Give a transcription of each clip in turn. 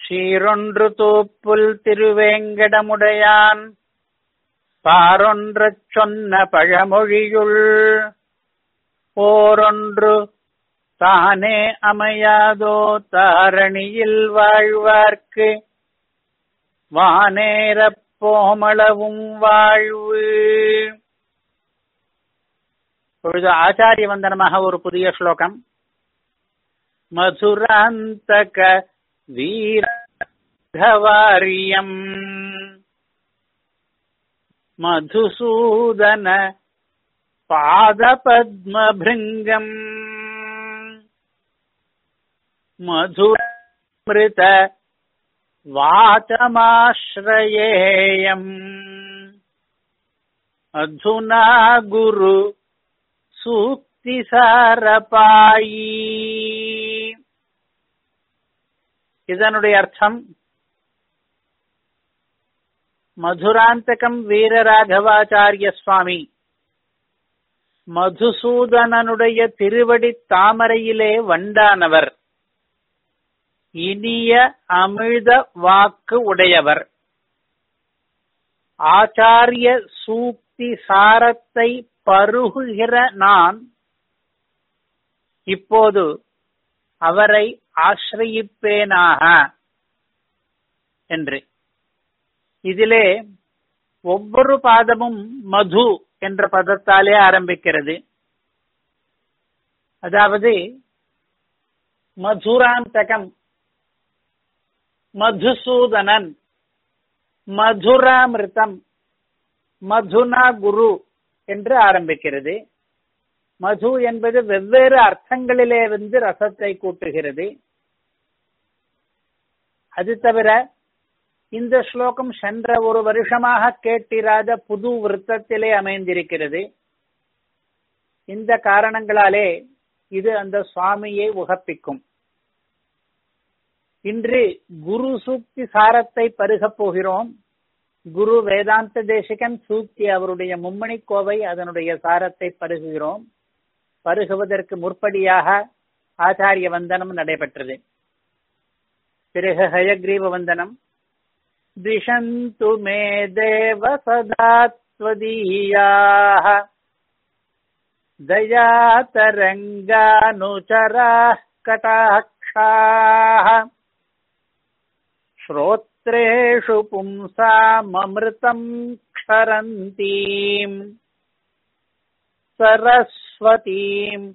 சீரொன்று தூப்புல் திருவேங்கடமுடையான் பாரொன்றச் சொன்ன பழமொழியுள் போரொன்று தானே அமையாதோ தாரணியில் வாழ்வார்க்கு வானேரப் போமளவும் வாழ்வு பொழுது ஆச்சாரிய வந்தனமாக ஒரு புதிய ஸ்லோகம் மதுராந்தக வீரவாரியம் மதுசூதன பாதபத்மபிருங்கம் மதுமிருத வாச்சமாश्रयेयम् अधुना குரு சூக்திசாரபாயி இதனுடைய அர்த்தம் மதுராந்தகம் வீரராகவாச்சாரிய சுவாமி மதுசூதனனுடைய திருவடி தாமரையிலே வண்டானவர் இனிய அமிழ்த வாக்கு உடையவர் ஆச்சாரிய சூக்தி சாரத்தை பருகுகிற நான் இப்போது அவரை ஆசிரயிப்பேனாக என்று இதிலே ஒவ்வொரு பாதமும் மது என்ற பதத்தாலே ஆரம்பிக்கிறது அதாவது மதுராந்தகம் மதுசூதனன் மதுராமிருத்தம் மதுனா குரு என்று ஆரம்பிக்கிறது மது என்பது வெவ்வேறு அர்த்தங்களிலே வந்து ரசத்தை கூட்டுகிறது அது தவிர இந்த ஸ்லோகம் சென்ற ஒரு வருஷமாக கேட்டிராத புது விருத்தத்திலே அமைந்திருக்கிறது இந்த காரணங்களாலே இது அந்த சுவாமியை உகப்பிக்கும் இன்று குரு சூக்தி சாரத்தை பருகப் போகிறோம் குரு வேதாந்த தேசிகன் சூக்தி அவருடைய மும்மணி கோவை அதனுடைய சாரத்தை பருகுகிறோம் பருகுவதற்கு முற்படியாக ஆச்சாரிய வந்தனம் நடைபெற்றது பிறகு ஹயக்ரீவ வந்தனம் திஷந்து மே தேவ சதாத்வதீயாக दयातरङ्गानुचराः कटाक्षाः श्रोत्रेषु पुंसाममृतम् क्षरन्तीम् सरस्वतीम्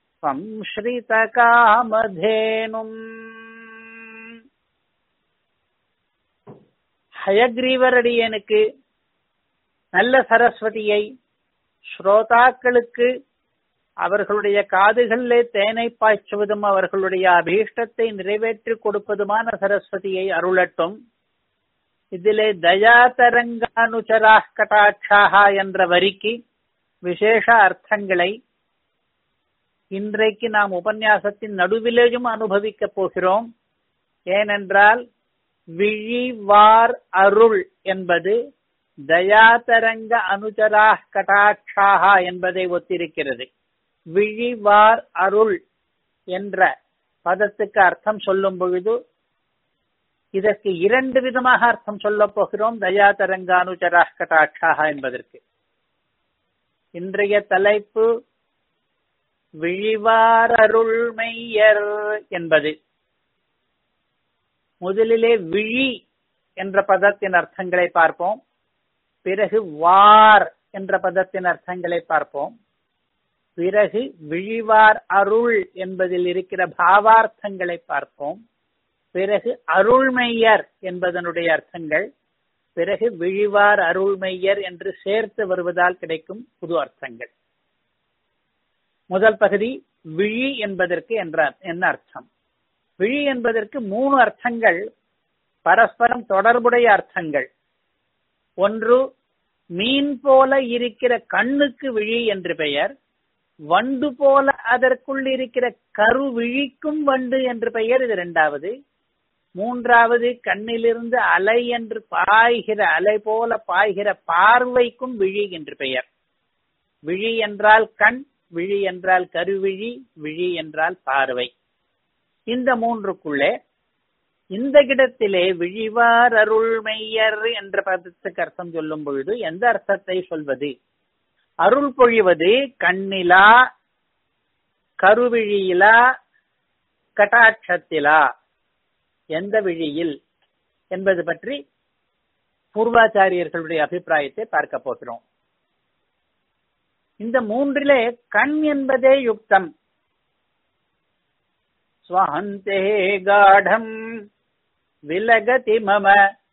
संश्रितकामधेनुम् ஹயக்ரீவரடியனுக்கு நல்ல சரஸ்வதியை ஸ்ரோதாக்களுக்கு அவர்களுடைய காதுகளிலே தேனை பாய்ச்சுவதும் அவர்களுடைய அபீஷ்டத்தை நிறைவேற்றி கொடுப்பதுமான சரஸ்வதியை அருளட்டும் இதிலே தயா தரங்கானுச்சரா கட்டாட்சாகா என்ற வரிக்கு விசேஷ அர்த்தங்களை இன்றைக்கு நாம் உபன்யாசத்தின் நடுவிலேயும் அனுபவிக்கப் போகிறோம் ஏனென்றால் விழிவார் அருள் என்பது தயாதரங்க அனுச்சரா கட்டாட்சாகா என்பதை ஒத்திருக்கிறது விழிவார் அருள் என்ற பதத்துக்கு அர்த்தம் சொல்லும் பொழுது இதற்கு இரண்டு விதமாக அர்த்தம் சொல்லப் போகிறோம் தயாதரங்க அனுச்சரா கட்டாட்சாகா என்பதற்கு இன்றைய தலைப்பு விழிவார் அருள் மெய்யர் என்பது முதலிலே விழி என்ற பதத்தின் அர்த்தங்களை பார்ப்போம் பிறகு வார் என்ற பதத்தின் அர்த்தங்களை பார்ப்போம் பிறகு விழிவார் அருள் என்பதில் இருக்கிற பாவார்த்தங்களை பார்ப்போம் பிறகு அருள்மெய்யர் என்பதனுடைய அர்த்தங்கள் பிறகு விழிவார் அருள்மெய்யர் என்று சேர்த்து வருவதால் கிடைக்கும் புது அர்த்தங்கள் முதல் பகுதி விழி என்பதற்கு என்ற என்ன அர்த்தம் விழி என்பதற்கு மூணு அர்த்தங்கள் பரஸ்பரம் தொடர்புடைய அர்த்தங்கள் ஒன்று மீன் போல இருக்கிற கண்ணுக்கு விழி என்று பெயர் வண்டு போல அதற்குள் இருக்கிற கருவிழிக்கும் வண்டு என்று பெயர் இது இரண்டாவது மூன்றாவது கண்ணிலிருந்து அலை என்று பாய்கிற அலை போல பாய்கிற பார்வைக்கும் விழி என்று பெயர் விழி என்றால் கண் விழி என்றால் கருவிழி விழி என்றால் பார்வை இந்த மூன்றுக்குள்ளே இந்த இடத்திலே விழிவார் அருள் மெய்யர் என்ற பதத்துக்கு அர்த்தம் சொல்லும் பொழுது எந்த அர்த்தத்தை சொல்வது அருள் பொழிவது கண்ணிலா கருவிழியிலா கட்டாட்சத்திலா எந்த விழியில் என்பது பற்றி பூர்வாச்சாரியர்களுடைய அபிப்பிராயத்தை பார்க்க போகிறோம் இந்த மூன்றிலே கண் என்பதே யுக்தம் ஸ்வஹந்தே காடம் விலகதி மம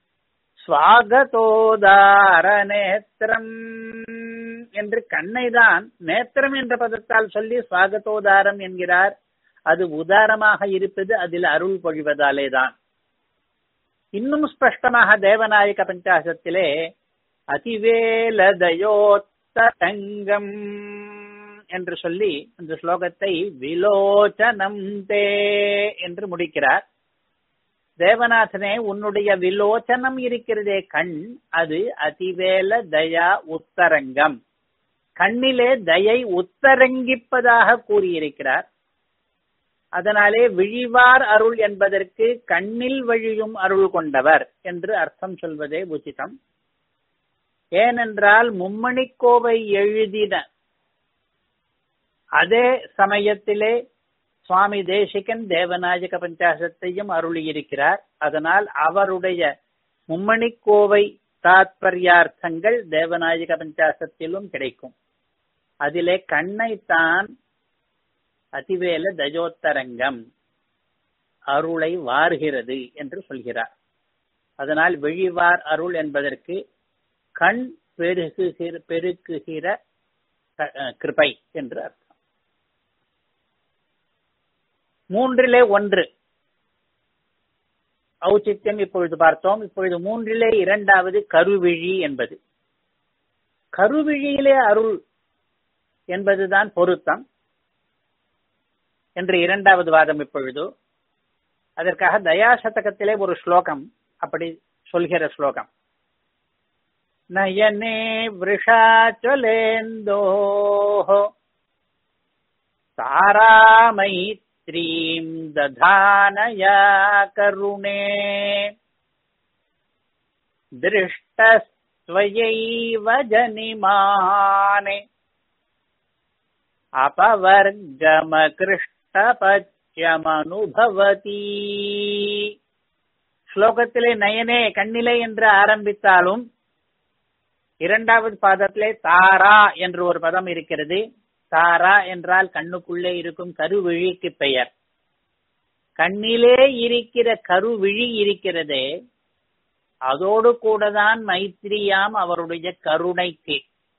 ஸ்வாகதோதார நேத்திரம் என்று கண்ணை தான் நேத்திரம் என்ற பதத்தால் சொல்லி ஸ்வாகதோதாரம் என்கிறார் அது உதாரமாக இருப்பது அதில் அருள் பொழிவதாலே தான் இன்னும் ஸ்பஷ்டமாக தேவநாயக பஞ்சாசத்திலே அதிவேலதயோத்தரங்கம் என்று சொல்லி அந்த ஸ்லோகத்தை விலோச்சனம் தே என்று முடிக்கிறார் தேவநாதனே உன்னுடைய விலோச்சனம் இருக்கிறதே கண் அது அதிவேல தயா உத்தரங்கம் கண்ணிலே தயை உத்தரங்கிப்பதாக கூறியிருக்கிறார் அதனாலே விழிவார் அருள் என்பதற்கு கண்ணில் வழியும் அருள் கொண்டவர் என்று அர்த்தம் சொல்வதே உச்சிதம் ஏனென்றால் மும்மணிக்கோவை எழுதின அதே சமயத்திலே சுவாமி தேசிகன் தேவநாயக பஞ்சாசத்தையும் அருளியிருக்கிறார் அதனால் அவருடைய மும்மணிக்கோவை தாத்பர்யார்த்தங்கள் தேவநாயக பஞ்சாசத்திலும் கிடைக்கும் அதிலே கண்ணைத்தான் அதிவேல தஜோத்தரங்கம் அருளை வார்கிறது என்று சொல்கிறார் அதனால் விழிவார் அருள் என்பதற்கு கண் பெருகுகிற பெருக்குகிற கிருபை என்று அர்த்தம் மூன்றிலே ஒன்று ஔச்சித்யம் இப்பொழுது பார்த்தோம் இப்பொழுது மூன்றிலே இரண்டாவது கருவிழி என்பது கருவிழியிலே அருள் என்பதுதான் பொருத்தம் என்று இரண்டாவது வாதம் இப்பொழுது அதற்காக தயாசதகத்திலே ஒரு ஸ்லோகம் அப்படி சொல்கிற ஸ்லோகம் நயனே விருஷாச்சலேந்தோ தாராமைத்ரீம் ததானயா கருணே திருஷ்டஸ்வயைவ ஜனிமானே அபவர்கமகிருஷ்டபட்சமனுபவதி ஸ்லோகத்திலே நயனே கண்ணிலே என்று ஆரம்பித்தாலும் இரண்டாவது பாதத்திலே தாரா என்று ஒரு பதம் இருக்கிறது தாரா என்றால் கண்ணுக்குள்ளே இருக்கும் கருவிழிக்கு பெயர் கண்ணிலே இருக்கிற கருவிழி இருக்கிறதே அதோடு கூட தான் மைத்திரியாம் அவருடைய கருணைக்கு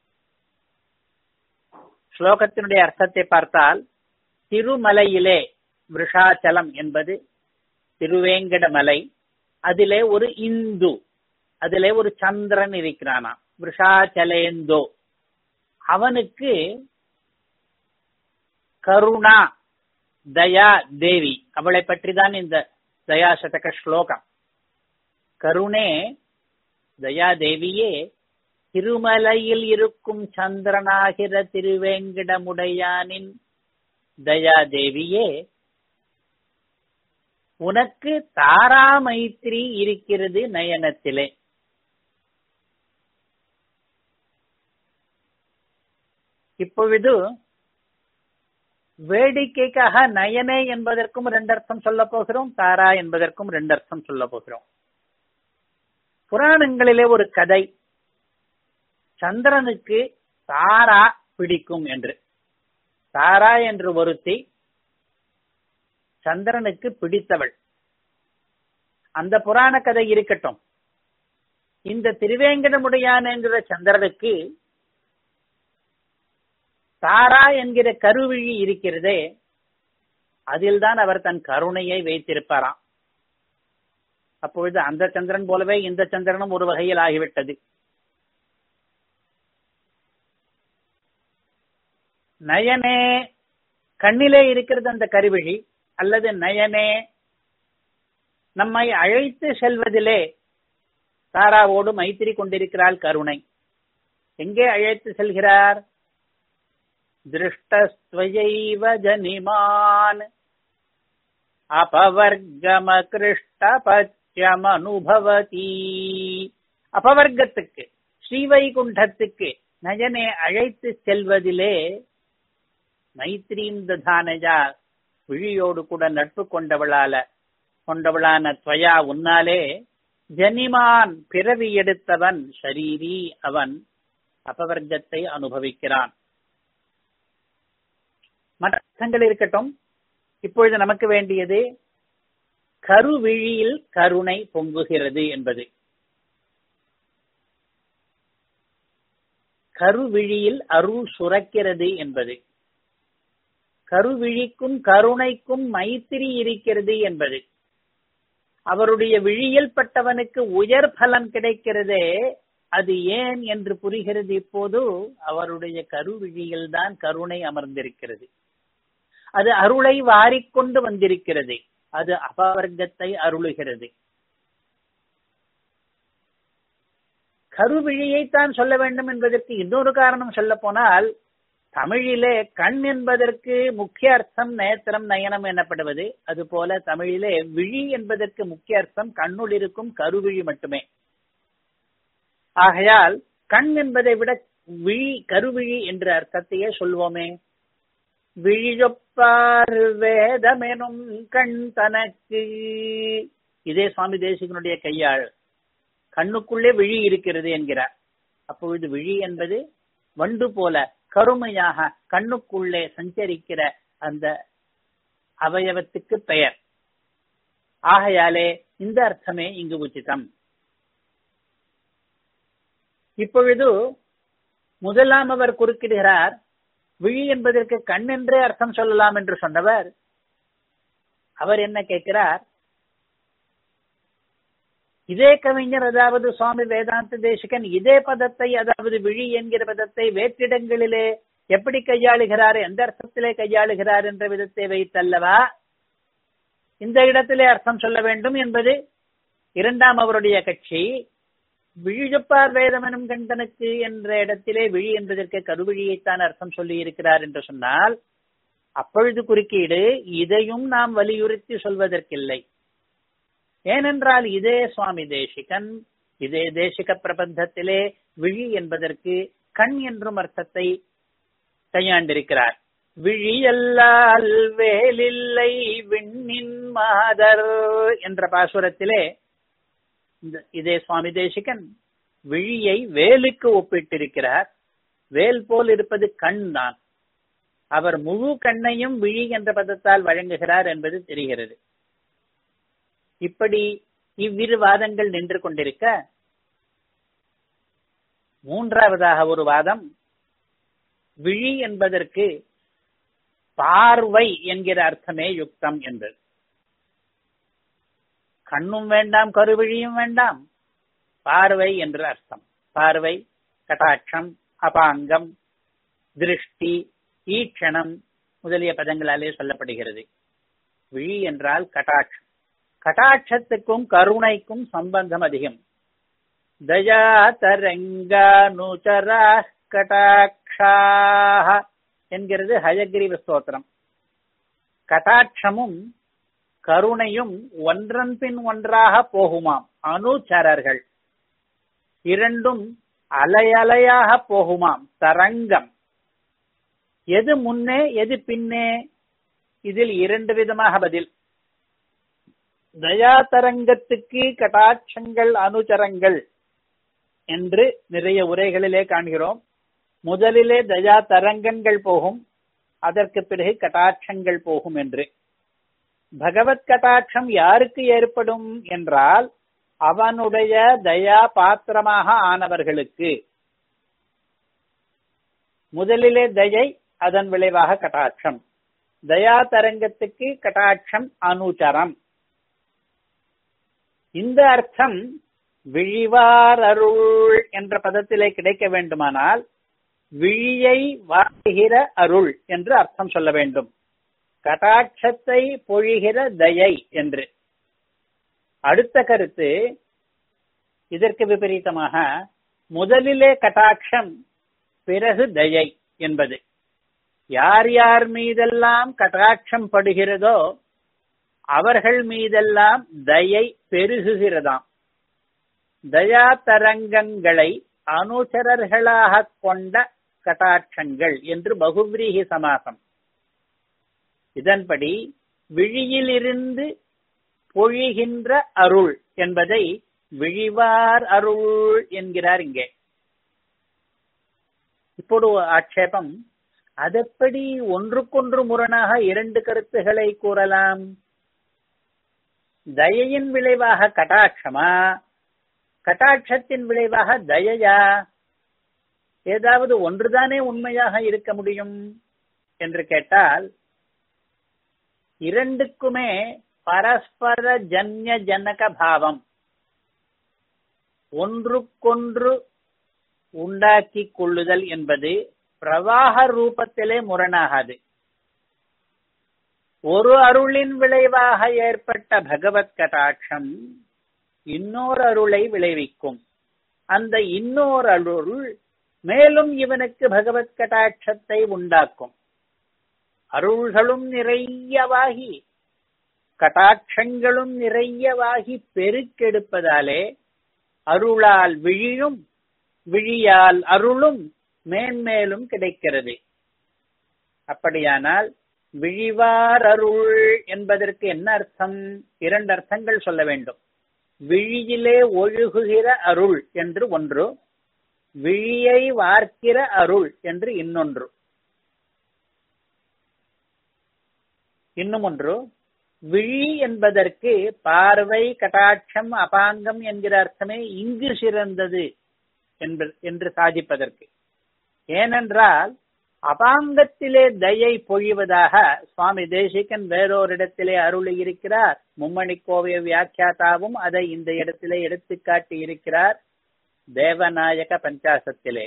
ஸ்லோகத்தினுடைய அர்த்தத்தை பார்த்தால் திருமலையிலே விஷாச்சலம் என்பது திருவேங்கட மலை அதிலே ஒரு இந்து அதிலே ஒரு சந்திரன் இருக்கிறானாம் விஷாச்சலேந்தோ அவனுக்கு கருணா தயா தேவி அவளை பற்றி தான் இந்த தயாசதக ஸ்லோகம் கருணே தயா தேவியே திருமலையில் இருக்கும் சந்திரனாகிற திருவேங்கடமுடையானின் தயாதேவியே உனக்கு தாரா மைத்திரி இருக்கிறது நயனத்திலே இப்பொழுது வேடிக்கைக்காக நயனே என்பதற்கும் ரெண்டு அர்த்தம் சொல்ல போகிறோம் தாரா என்பதற்கும் ரெண்டு அர்த்தம் சொல்ல போகிறோம் புராணங்களிலே ஒரு கதை சந்திரனுக்கு தாரா பிடிக்கும் என்று தாரா என்று ஒருத்தி சந்திரனுக்கு பிடித்தவள் அந்த புராண கதை இருக்கட்டும் இந்த திருவேங்கடமுடையான் என்கிற சந்திரனுக்கு தாரா என்கிற கருவிழி இருக்கிறதே அதில்தான் அவர் தன் கருணையை வைத்திருப்பாராம் அப்பொழுது அந்த சந்திரன் போலவே இந்த சந்திரனும் ஒரு வகையில் ஆகிவிட்டது நயனே கண்ணிலே இருக்கிறது அந்த கருவிழி அல்லது நயனே நம்மை அழைத்து செல்வதிலே தாராவோடு மைத்திரி கொண்டிருக்கிறாள் கருணை எங்கே அழைத்து செல்கிறார் திருஷ்டஸ்வயைவ ஜனிமான் அபவர்க்கமகிருஷ்டபட்சமனுபவதி அபவர்க்கத்துக்கு ஸ்ரீவைகுண்டத்துக்கு நயனே அழைத்து செல்வதிலே மைத்ரீம் ததானஜா விழியோடு கூட நட்பு கொண்டவளால கொண்டவளான துவயா உன்னாலே ஜனிமான் பிறவி எடுத்தவன் ஷரீரி அவன் அபவர்க்கத்தை அனுபவிக்கிறான் மற்ற அர்த்தங்கள் இருக்கட்டும் இப்பொழுது நமக்கு வேண்டியது கருவிழியில் கருணை பொங்குகிறது என்பது கருவிழியில் அருள் சுரக்கிறது என்பது கருவிழிக்கும் கருணைக்கும் மைத்திரி இருக்கிறது என்பது அவருடைய விழியில் பட்டவனுக்கு உயர் பலன் கிடைக்கிறதே அது ஏன் என்று புரிகிறது இப்போது அவருடைய கருவிழியில் தான் கருணை அமர்ந்திருக்கிறது அது அருளை வாரிக்கொண்டு வந்திருக்கிறது அது அபவர்க்கத்தை அருளுகிறது கருவிழியைத்தான் சொல்ல வேண்டும் என்பதற்கு இன்னொரு காரணம் சொல்ல போனால் தமிழிலே கண் என்பதற்கு முக்கிய அர்த்தம் நேத்திரம் நயனம் எனப்படுவது அதுபோல தமிழிலே விழி என்பதற்கு முக்கிய அர்த்தம் கண்ணுள் இருக்கும் கருவிழி மட்டுமே ஆகையால் கண் என்பதை விட விழி கருவிழி என்ற அர்த்தத்தையே சொல்வோமே விழியொப்பார் வேதமெனும் கண் தனக்கு இதே சுவாமி தேசிகனுடைய கையாள் கண்ணுக்குள்ளே விழி இருக்கிறது என்கிறார் அப்பொழுது விழி என்பது வண்டு போல கருமையாக கண்ணுக்குள்ளே சஞ்சரிக்கிற அந்த அவயவத்துக்கு பெயர் ஆகையாலே இந்த அர்த்தமே இங்கு உச்சிதம் இப்பொழுது முதலாம் அவர் குறுக்கிடுகிறார் விழி என்பதற்கு கண் என்றே அர்த்தம் சொல்லலாம் என்று சொன்னவர் அவர் என்ன கேட்கிறார் இதே கவிஞர் அதாவது சுவாமி வேதாந்த தேசிகன் இதே பதத்தை அதாவது விழி என்கிற பதத்தை வேற்றிடங்களிலே எப்படி கையாளுகிறார் எந்த அர்த்தத்திலே கையாளுகிறார் என்ற விதத்தை வைத்தல்லவா இந்த இடத்திலே அர்த்தம் சொல்ல வேண்டும் என்பது இரண்டாம் அவருடைய கட்சி விழிஜப்பார் வேதம் எனும் கண்டனுக்கு என்ற இடத்திலே விழி என்பதற்கு கருவிழியைத்தான் அர்த்தம் சொல்லி இருக்கிறார் என்று சொன்னால் அப்பொழுது குறுக்கீடு இதையும் நாம் வலியுறுத்தி சொல்வதற்கில்லை ஏனென்றால் இதே சுவாமி தேசிகன் இதே தேசிக பிரபந்தத்திலே விழி என்பதற்கு கண் என்றும் அர்த்தத்தை கையாண்டிருக்கிறார் விழியல்லால் வேலில்லை விண்ணின் மாதர் என்ற பாசுரத்திலே இதே சுவாமி தேசிகன் விழியை வேலுக்கு ஒப்பிட்டிருக்கிறார் வேல் போல் இருப்பது கண் தான் அவர் முழு கண்ணையும் விழி என்ற பதத்தால் வழங்குகிறார் என்பது தெரிகிறது இப்படி இவ்விரு வாதங்கள் நின்று கொண்டிருக்க மூன்றாவதாக ஒரு வாதம் விழி என்பதற்கு பார்வை என்கிற அர்த்தமே யுக்தம் என்பது கண்ணும் வேண்டாம் கருவிழியும் வேண்டாம் பார்வை என்ற அர்த்தம் பார்வை கட்டாட்சம் அபாங்கம் திருஷ்டி ஈட்சணம் முதலிய பதங்களாலே சொல்லப்படுகிறது விழி என்றால் கட்டாட்சம் கட்டாட்சத்துக்கும் கருணைக்கும் சம்பந்தம் அதிகம் தயா தரங்கானுச்சரா கட்டாட்சாக என்கிறது ஹயகிரிவ ஸ்தோத்திரம் கட்டாட்சமும் கருணையும் ஒன்றன் பின் ஒன்றாக போகுமாம் அனுச்சரர்கள் இரண்டும் அலையலையாக போகுமாம் தரங்கம் எது முன்னே எது பின்னே இதில் இரண்டு விதமாக பதில் தயா தரங்கத்துக்கு கட்டாட்சங்கள் அனுச்சரங்கள் என்று நிறைய உரைகளிலே காண்கிறோம் முதலிலே தயா தரங்கங்கள் போகும் அதற்கு பிறகு கட்டாட்சங்கள் போகும் என்று பகவத் கட்டாட்சம் யாருக்கு ஏற்படும் என்றால் அவனுடைய தயா பாத்திரமாக ஆனவர்களுக்கு முதலிலே தயை அதன் விளைவாக கட்டாட்சம் தயா தரங்கத்துக்கு கட்டாட்சம் அனுச்சரம் இந்த அர்த்தம் விழிவார் அருள் என்ற பதத்திலே கிடைக்க வேண்டுமானால் விழியை வாங்குகிற அருள் என்று அர்த்தம் சொல்ல வேண்டும் கட்டாட்சத்தை பொழிகிற தயை என்று அடுத்த கருத்து இதற்கு விபரீதமாக முதலிலே கட்டாட்சம் பிறகு தயை என்பது யார் யார் மீதெல்லாம் கட்டாட்சம் படுகிறதோ அவர்கள் மீதெல்லாம் தயை பெருகுகிறதாம் தயா தரங்கங்களை அனுசரர்களாக கொண்ட கட்டாட்சங்கள் என்று பகுவிரீகி சமாசம் இதன்படி விழியிலிருந்து பொழிகின்ற அருள் என்பதை விழிவார் அருள் என்கிறார் இங்கே இப்போது ஆட்சேபம் அதெப்படி ஒன்றுக்கொன்று முரணாக இரண்டு கருத்துகளை கூறலாம் தயையின் விளைவாக கட்டாட்சமா கட்டாட்சத்தின் விளைவாக தயையா ஏதாவது ஒன்றுதானே உண்மையாக இருக்க முடியும் என்று கேட்டால் இரண்டுக்குமே பரஸ்பர ஜன்ய ஜனக பாவம் ஒன்றுக்கொன்று உண்டாக்கி கொள்ளுதல் என்பது பிரவாக ரூபத்திலே முரணாகாது ஒரு அருளின் விளைவாக ஏற்பட்ட பகவத் கடாட்சம் இன்னொரு அருளை விளைவிக்கும் அந்த இன்னொரு அருள் மேலும் இவனுக்கு பகவத் கடாட்சத்தை உண்டாக்கும் அருள்களும் நிறையவாகி கட்டாட்சங்களும் நிறையவாகி பெருக்கெடுப்பதாலே அருளால் விழியும் விழியால் அருளும் மேன்மேலும் கிடைக்கிறது அப்படியானால் விழிவார் அருள் என்பதற்கு என்ன அர்த்தம் இரண்டு அர்த்தங்கள் சொல்ல வேண்டும் விழியிலே ஒழுகுகிற அருள் என்று ஒன்று விழியை வார்க்கிற அருள் என்று இன்னொன்று இன்னும் ஒன்று விழி என்பதற்கு பார்வை கட்டாட்சம் அபாங்கம் என்கிற அர்த்தமே இங்கு சிறந்தது என்று சாதிப்பதற்கு ஏனென்றால் அபாங்கத்திலே தயை பொழிவதாக சுவாமி தேசிகன் வேறோரிடத்திலே அருளி இருக்கிறார் மும்மணி கோவிய வியாக்கியாதாவும் அதை இந்த இடத்திலே எடுத்துக்காட்டி இருக்கிறார் தேவநாயக பஞ்சாசத்திலே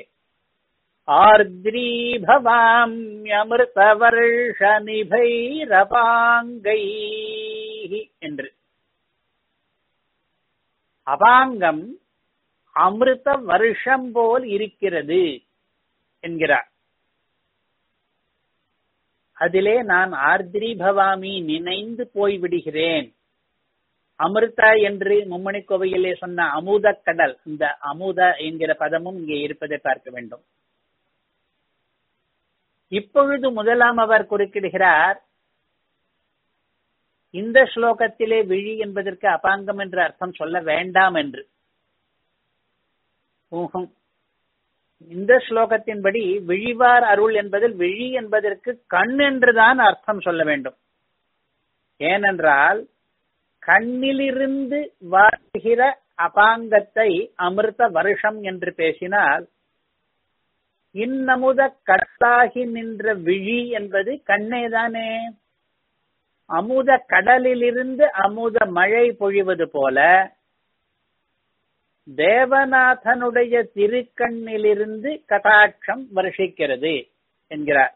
ஆர்திரீபவாம்யமிருத வருஷ நிபைரபாங்கை என்று அபாங்கம் அமிர்த வருஷம் போல் இருக்கிறது என்கிறார் அதிலே நான் ஆர்திரி பவாமி நினைந்து போய்விடுகிறேன் அமிர்தா என்று மும்மணி கோவையிலே சொன்ன அமுத கடல் இந்த அமுத என்கிற பதமும் இங்கே இருப்பதை பார்க்க வேண்டும் இப்பொழுது முதலாம் அவர் குறுக்கிடுகிறார் இந்த ஸ்லோகத்திலே விழி என்பதற்கு அபாங்கம் என்ற அர்த்தம் சொல்ல வேண்டாம் என்று ஊகம் இந்த ஸ்லோகத்தின்படி விழிவார் அருள் என்பதில் விழி என்பதற்கு கண் என்றுதான் அர்த்தம் சொல்ல வேண்டும் ஏனென்றால் கண்ணிலிருந்து வாழ்கிற அபாங்கத்தை அமிர்த வருஷம் என்று பேசினால் இன்னமுத கடலாகி நின்ற விழி என்பது கண்ணேதானே அமுத கடலிலிருந்து அமுத மழை பொழிவது போல தேவநாதனுடைய திருக்கண்ணிலிருந்து கட்டாட்சம் வருஷிக்கிறது என்கிறார்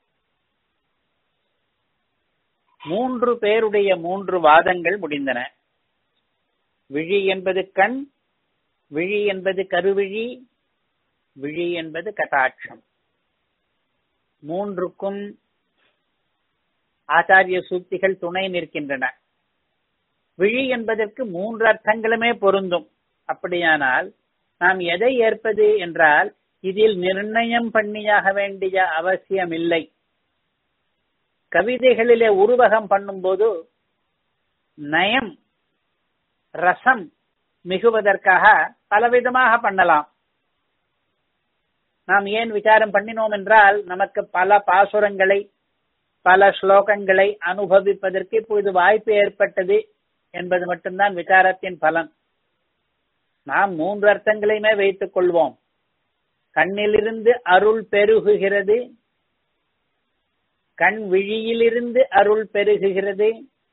மூன்று பேருடைய மூன்று வாதங்கள் முடிந்தன விழி என்பது கண் விழி என்பது கருவிழி விழி என்பது கட்டாட்சம் மூன்றுக்கும் ஆச்சாரிய சூக்திகள் துணை நிற்கின்றன விழி என்பதற்கு மூன்று அர்த்தங்களுமே பொருந்தும் அப்படியானால் நாம் எதை ஏற்பது என்றால் இதில் நிர்ணயம் பண்ணியாக வேண்டிய அவசியம் இல்லை கவிதைகளிலே உருவகம் பண்ணும்போது நயம் ரசம் மிகுவதற்காக பலவிதமாக பண்ணலாம் நாம் ஏன் விசாரம் பண்ணினோம் என்றால் நமக்கு பல பாசுரங்களை பல ஸ்லோகங்களை அனுபவிப்பதற்கு இப்பொழுது வாய்ப்பு ஏற்பட்டது என்பது மட்டும்தான் விசாரத்தின் பலன் நாம் மூன்று அர்த்தங்களையுமே வைத்துக் கொள்வோம் கண்ணிலிருந்து அருள் பெருகுகிறது கண் விழியிலிருந்து அருள் பெருகுகிறது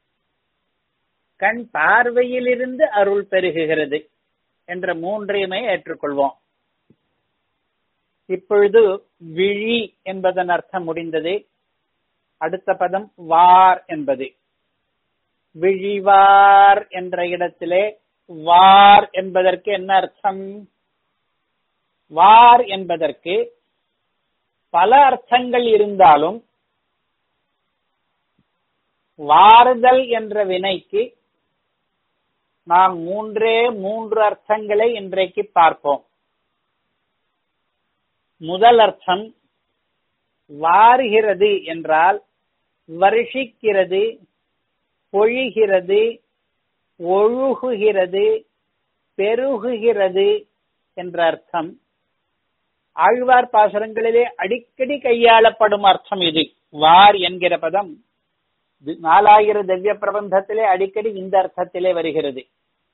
கண் பார்வையிலிருந்து அருள் பெருகுகிறது என்ற மூன்றையுமே ஏற்றுக்கொள்வோம் இப்பொழுது விழி என்பதன் அர்த்தம் முடிந்தது அடுத்த பதம் வார் என்பது விழிவார் என்ற இடத்திலே வார் என்பதற்கு என்ன அர்த்தம் வார் என்பதற்கு பல அர்த்தங்கள் இருந்தாலும் வாறுதல் என்ற வினைக்கு நாம் மூன்றே மூன்று அர்த்தங்களை இன்றைக்கு பார்ப்போம் முதல் அர்த்தம் வாருகிறது என்றால் வருஷிக்கிறது பொழிகிறது ஒழுகுகிறது பெருகுகிறது என்ற அர்த்தம் ஆழ்வார் பாசுரங்களிலே அடிக்கடி கையாளப்படும் அர்த்தம் இது வார் என்கிற பதம் நாலாயிர திவ்ய பிரபந்தத்திலே அடிக்கடி இந்த அர்த்தத்திலே வருகிறது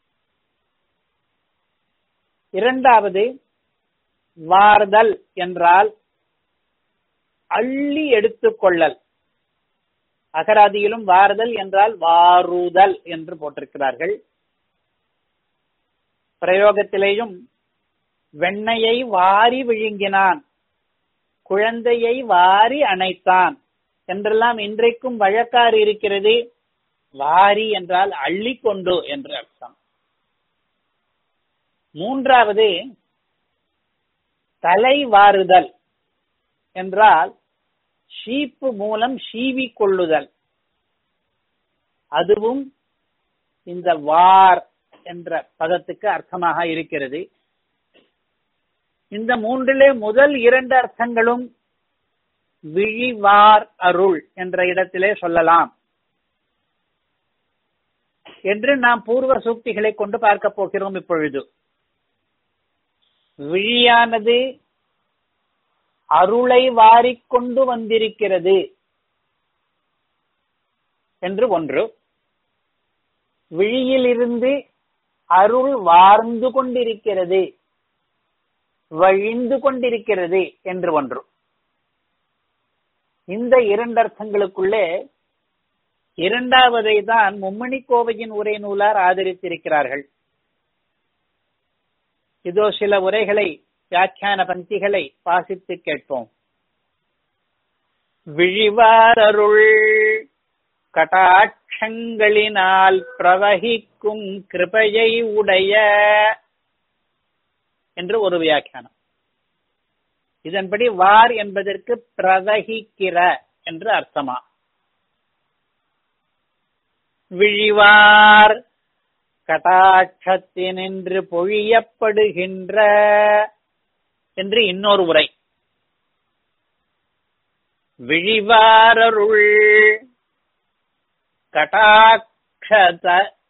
இரண்டாவது வார்தல் என்றால் அள்ளி எடுத்துக்கொள்ளல் அகராதியிலும் வாறுதல் என்றால் வாருதல் என்று போட்டிருக்கிறார்கள் பிரயோகத்திலேயும் வெண்ணையை வாரி விழுங்கினான் குழந்தையை வாரி அணைத்தான் என்றெல்லாம் இன்றைக்கும் வழக்காறு இருக்கிறது வாரி என்றால் அள்ளி கொண்டு என்று அர்த்தம் மூன்றாவது தலை வாறுதல் என்றால் ஷீப்பு மூலம் சீவி கொள்ளுதல் அதுவும் இந்த வார் என்ற பதத்துக்கு அர்த்தமாக இருக்கிறது இந்த மூன்றிலே முதல் இரண்டு அர்த்தங்களும் விழிவார் அருள் என்ற இடத்திலே சொல்லலாம் என்று நாம் பூர்வ சூக்திகளை கொண்டு பார்க்க போகிறோம் இப்பொழுது விழியானது அருளை வாரிக்கொண்டு வந்திருக்கிறது என்று ஒன்று விழியிலிருந்து அருள் வார்ந்து கொண்டிருக்கிறது வழிந்து கொண்டிருக்கிறது என்று ஒன்று இந்த இரண்டு அர்த்தங்களுக்குள்ளே இரண்டாவதை தான் மும்மணி கோவையின் உரை நூலார் ஆதரித்திருக்கிறார்கள் இதோ சில உரைகளை வியாக்கியான பந்திகளை வாசித்து கேட்போம் விழிவாரருள் கட்டாட்சங்களினால் பிரவகிக்கும் கிருபையை உடைய என்று ஒரு வியாக்கியானம் இதன்படி வார் என்பதற்கு பிரவகிக்கிற என்று அர்த்தமா விழிவார் கட்டாட்சத்தினின்று பொழியப்படுகின்ற என்று இன்னொரு உரை விழிவாரருள் கட்டாட்சத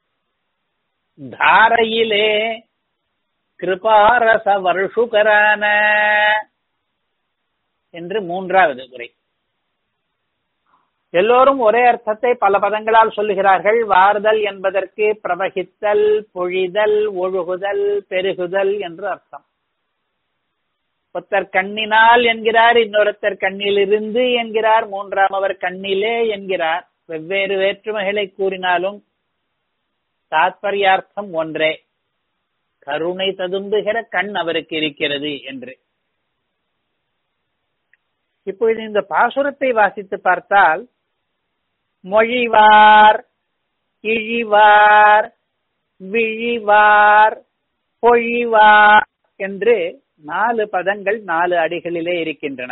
தாரையிலே கிருபாரச வருஷுகரான என்று மூன்றாவது உரை எல்லோரும் ஒரே அர்த்தத்தை பல பதங்களால் சொல்லுகிறார்கள் வார்தல் என்பதற்கு பிரவகித்தல் பொழிதல் ஒழுகுதல் பெருகுதல் என்று அர்த்தம் ஒருத்தர் கண்ணினால் என்கிறார் இன்னொருத்தர் கண்ணிலிருந்து என்கிறார் மூன்றாம் அவர் கண்ணிலே என்கிறார் வெவ்வேறு வேற்றுமைகளை கூறினாலும் தாத்பரியார்த்தம் ஒன்றே கருணை ததும்புகிற கண் அவருக்கு இருக்கிறது என்று இப்பொழுது இந்த பாசுரத்தை வாசித்து பார்த்தால் மொழிவார் இழிவார் விழிவார் பொழிவார் என்று நாலு பதங்கள் நாலு அடிகளிலே இருக்கின்றன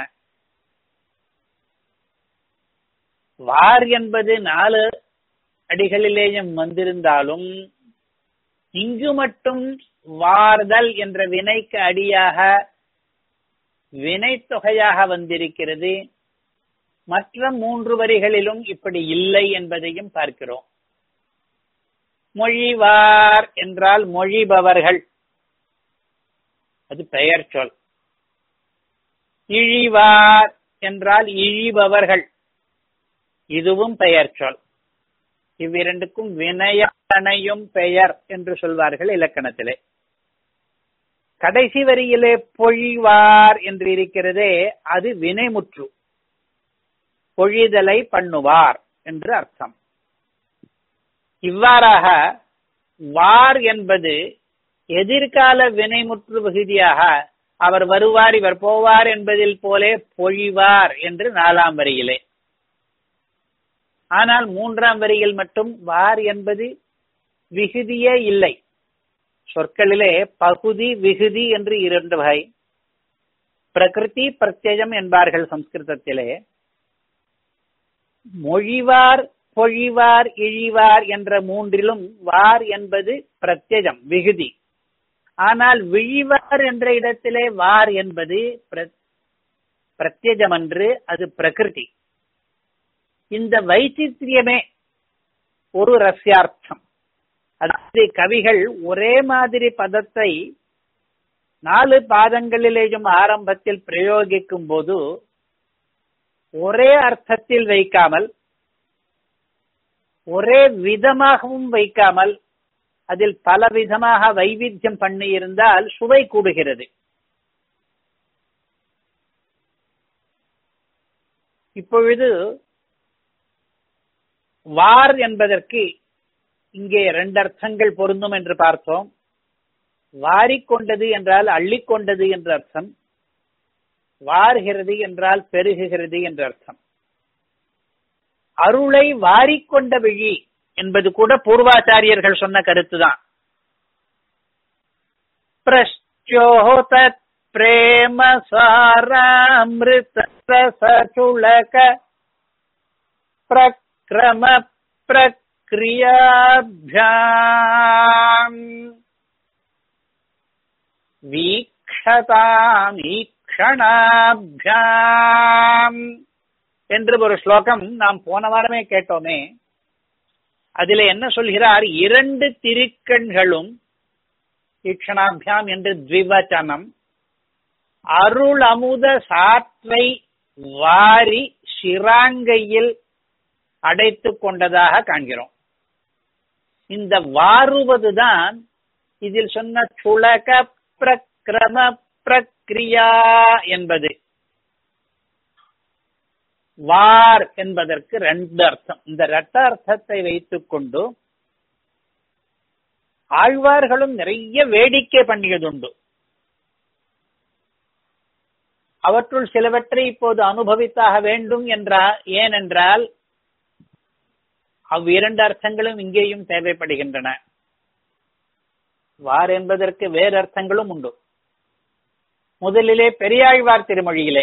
வார் என்பது நாலு அடிகளிலேயும் வந்திருந்தாலும் இங்கு மட்டும் வார்தல் என்ற வினைக்கு அடியாக வினை தொகையாக வந்திருக்கிறது மற்ற மூன்று வரிகளிலும் இப்படி இல்லை என்பதையும் பார்க்கிறோம் மொழிவார் என்றால் மொழிபவர்கள் அது பெயர் சொல் இழிவார் என்றால் இழிபவர்கள் இதுவும் பெயர் சொல் இவ்விரண்டுக்கும் வினயனையும் பெயர் என்று சொல்வார்கள் இலக்கணத்திலே கடைசி வரியிலே பொழிவார் என்று இருக்கிறதே அது வினைமுற்று பொழிதலை பண்ணுவார் என்று அர்த்தம் இவ்வாறாக வார் என்பது எதிர்கால வினைமுற்று விகுதியாக அவர் வருவார் இவர் போவார் என்பதில் போலே பொழிவார் என்று நாலாம் வரியிலே ஆனால் மூன்றாம் வரியில் மட்டும் வார் என்பது விகுதியே இல்லை சொற்களிலே பகுதி விகுதி என்று இரண்டு வகை பிரகிருதி பிரத்யயம் என்பார்கள் சம்ஸ்கிருதத்திலே மொழிவார் பொழிவார் இழிவார் என்ற மூன்றிலும் வார் என்பது பிரத்யஜம் விகுதி ஆனால் விழிவார் என்ற இடத்திலே வார் என்பது பிரத்யஜம் அன்று அது பிரகிருதி இந்த வைச்சித்திரியமே ஒரு ரஷ்யார்த்தம் அதாவது கவிகள் ஒரே மாதிரி பதத்தை நாலு பாதங்களிலேயும் ஆரம்பத்தில் பிரயோகிக்கும் போது ஒரே அர்த்தத்தில் வைக்காமல் ஒரே விதமாகவும் வைக்காமல் அதில் பல விதமாக வைவித்தியம் பண்ணி இருந்தால் சுவை கூடுகிறது இப்பொழுது வார் என்பதற்கு இங்கே ரெண்டு அர்த்தங்கள் பொருந்தும் என்று பார்த்தோம் வாரிக்கொண்டது என்றால் அள்ளிக்கொண்டது என்ற அர்த்தம் வார்கிறது என்றால் பெருகுகிறது என்ற அர்த்தம் அருளை வாரிக்கொண்ட விழி என்பது கூட பூர்வாச்சாரியர்கள் சொன்ன கருத்துதான் பிரச்சோதத் பிரேம சாராமிருத சுளக பிரக்ரம பிரக்ரியாபியாம் வீக்ஷதாமீக்ஷணாபியாம் என்று ஒரு ஸ்லோகம் நாம் போன வாரமே கேட்டோமே அதில் என்ன சொல்கிறார் இரண்டு திருக்கண்களும் ஈக்ஷணாபியாம் என்று த்விவச்சனம் அருள் அமுத சாற்றை வாரி சிராங்கையில் அடைத்து கொண்டதாக காண்கிறோம் இந்த வாருவதுதான் இதில் சொன்ன சுலக பிரக்ரம பிரக்ரியா என்பது வார் என்பதற்கு ரெண்டு அர்த்தம் இந்த ரெட்ட அர்த்தத்தை வைத்துக் கொண்டு ஆழ்வார்களும் நிறைய வேடிக்கை பண்ணியதுண்டு அவற்றுள் சிலவற்றை இப்போது அனுபவித்தாக வேண்டும் என்றால் ஏனென்றால் அவ்விரண்டு அர்த்தங்களும் இங்கேயும் தேவைப்படுகின்றன வார் என்பதற்கு வேறு அர்த்தங்களும் உண்டு முதலிலே பெரியாழ்வார் திருமொழியிலே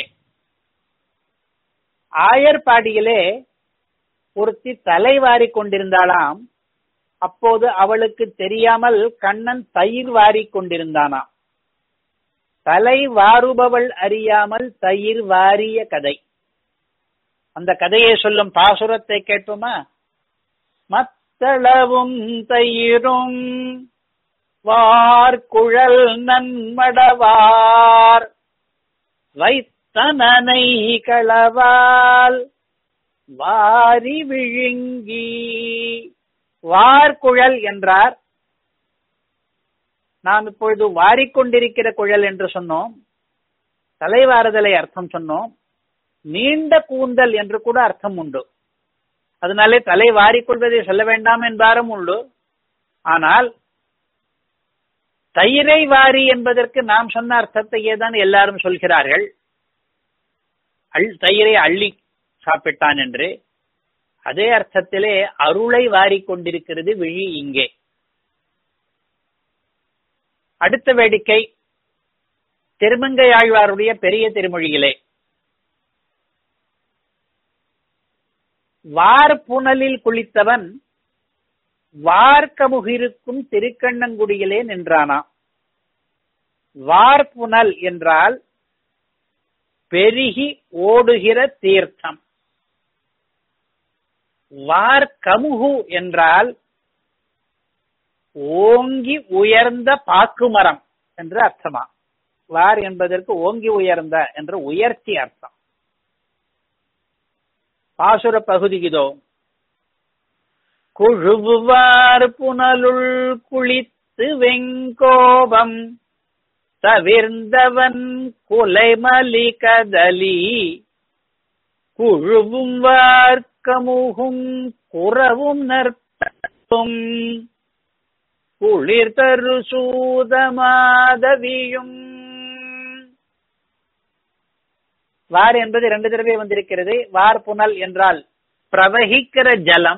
ஆயர்பாடியிலே ஒருத்தி தலை வாரி கொண்டிருந்தாளாம் அப்போது அவளுக்கு தெரியாமல் கண்ணன் தயிர் வாரி கொண்டிருந்தானாம் தலை வாருபவள் அறியாமல் தயிர் வாரிய கதை அந்த கதையை சொல்லும் பாசுரத்தை கேட்போமா மத்தளவும் தயிரும் வார்குழல் நன்மடவார் வைத்தனனை களவால் வாரி விழுங்கி வார்குழல் என்றார் நாம் இப்பொழுது வாரிக்கொண்டிருக்கிற குழல் என்று சொன்னோம் தலைவாறுதலை அர்த்தம் சொன்னோம் நீண்ட கூந்தல் என்று கூட அர்த்தம் உண்டு அதனாலே தலை வாரிக்கொள்வதை சொல்ல வேண்டாம் என்பாரும் உண்டு ஆனால் தயிரை வாரி என்பதற்கு நாம் சொன்ன அர்த்தத்தையே தான் எல்லாரும் சொல்கிறார்கள் அள் தயிரை அள்ளி சாப்பிட்டான் என்று அதே அர்த்தத்திலே அருளை வாரிக் கொண்டிருக்கிறது விழி இங்கே அடுத்த வேடிக்கை திருமங்கை ஆழ்வாருடைய பெரிய திருமொழியிலே வார் புனலில் குளித்தவன் வார்க்கமுகிருக்கும் திருக்கண்ணங்குடியிலே நின்றானாம் வார்புனல் என்றால் பெருகி ஓடுகிற தீர்த்தம் வார்கமுகு என்றால் ஓங்கி உயர்ந்த பாக்குமரம் என்று அர்த்தமா வார் என்பதற்கு ஓங்கி உயர்ந்த என்ற உயர்ச்சி அர்த்தம் பாசுர பகுதி இதோ குழுவார் புனலுள் குளித்து வெங்கோபம் தவிர்ந்தவன் குலைமலி கதலி குழுவும் வார்க்கமுகும் குறவும் நற்பும் குளிர் தரு சூதமாதவியும் வார் என்பது ரெண்டு தடவை வந்திருக்கிறது வார் புனல் என்றால் பிரவகிக்கிற ஜலம்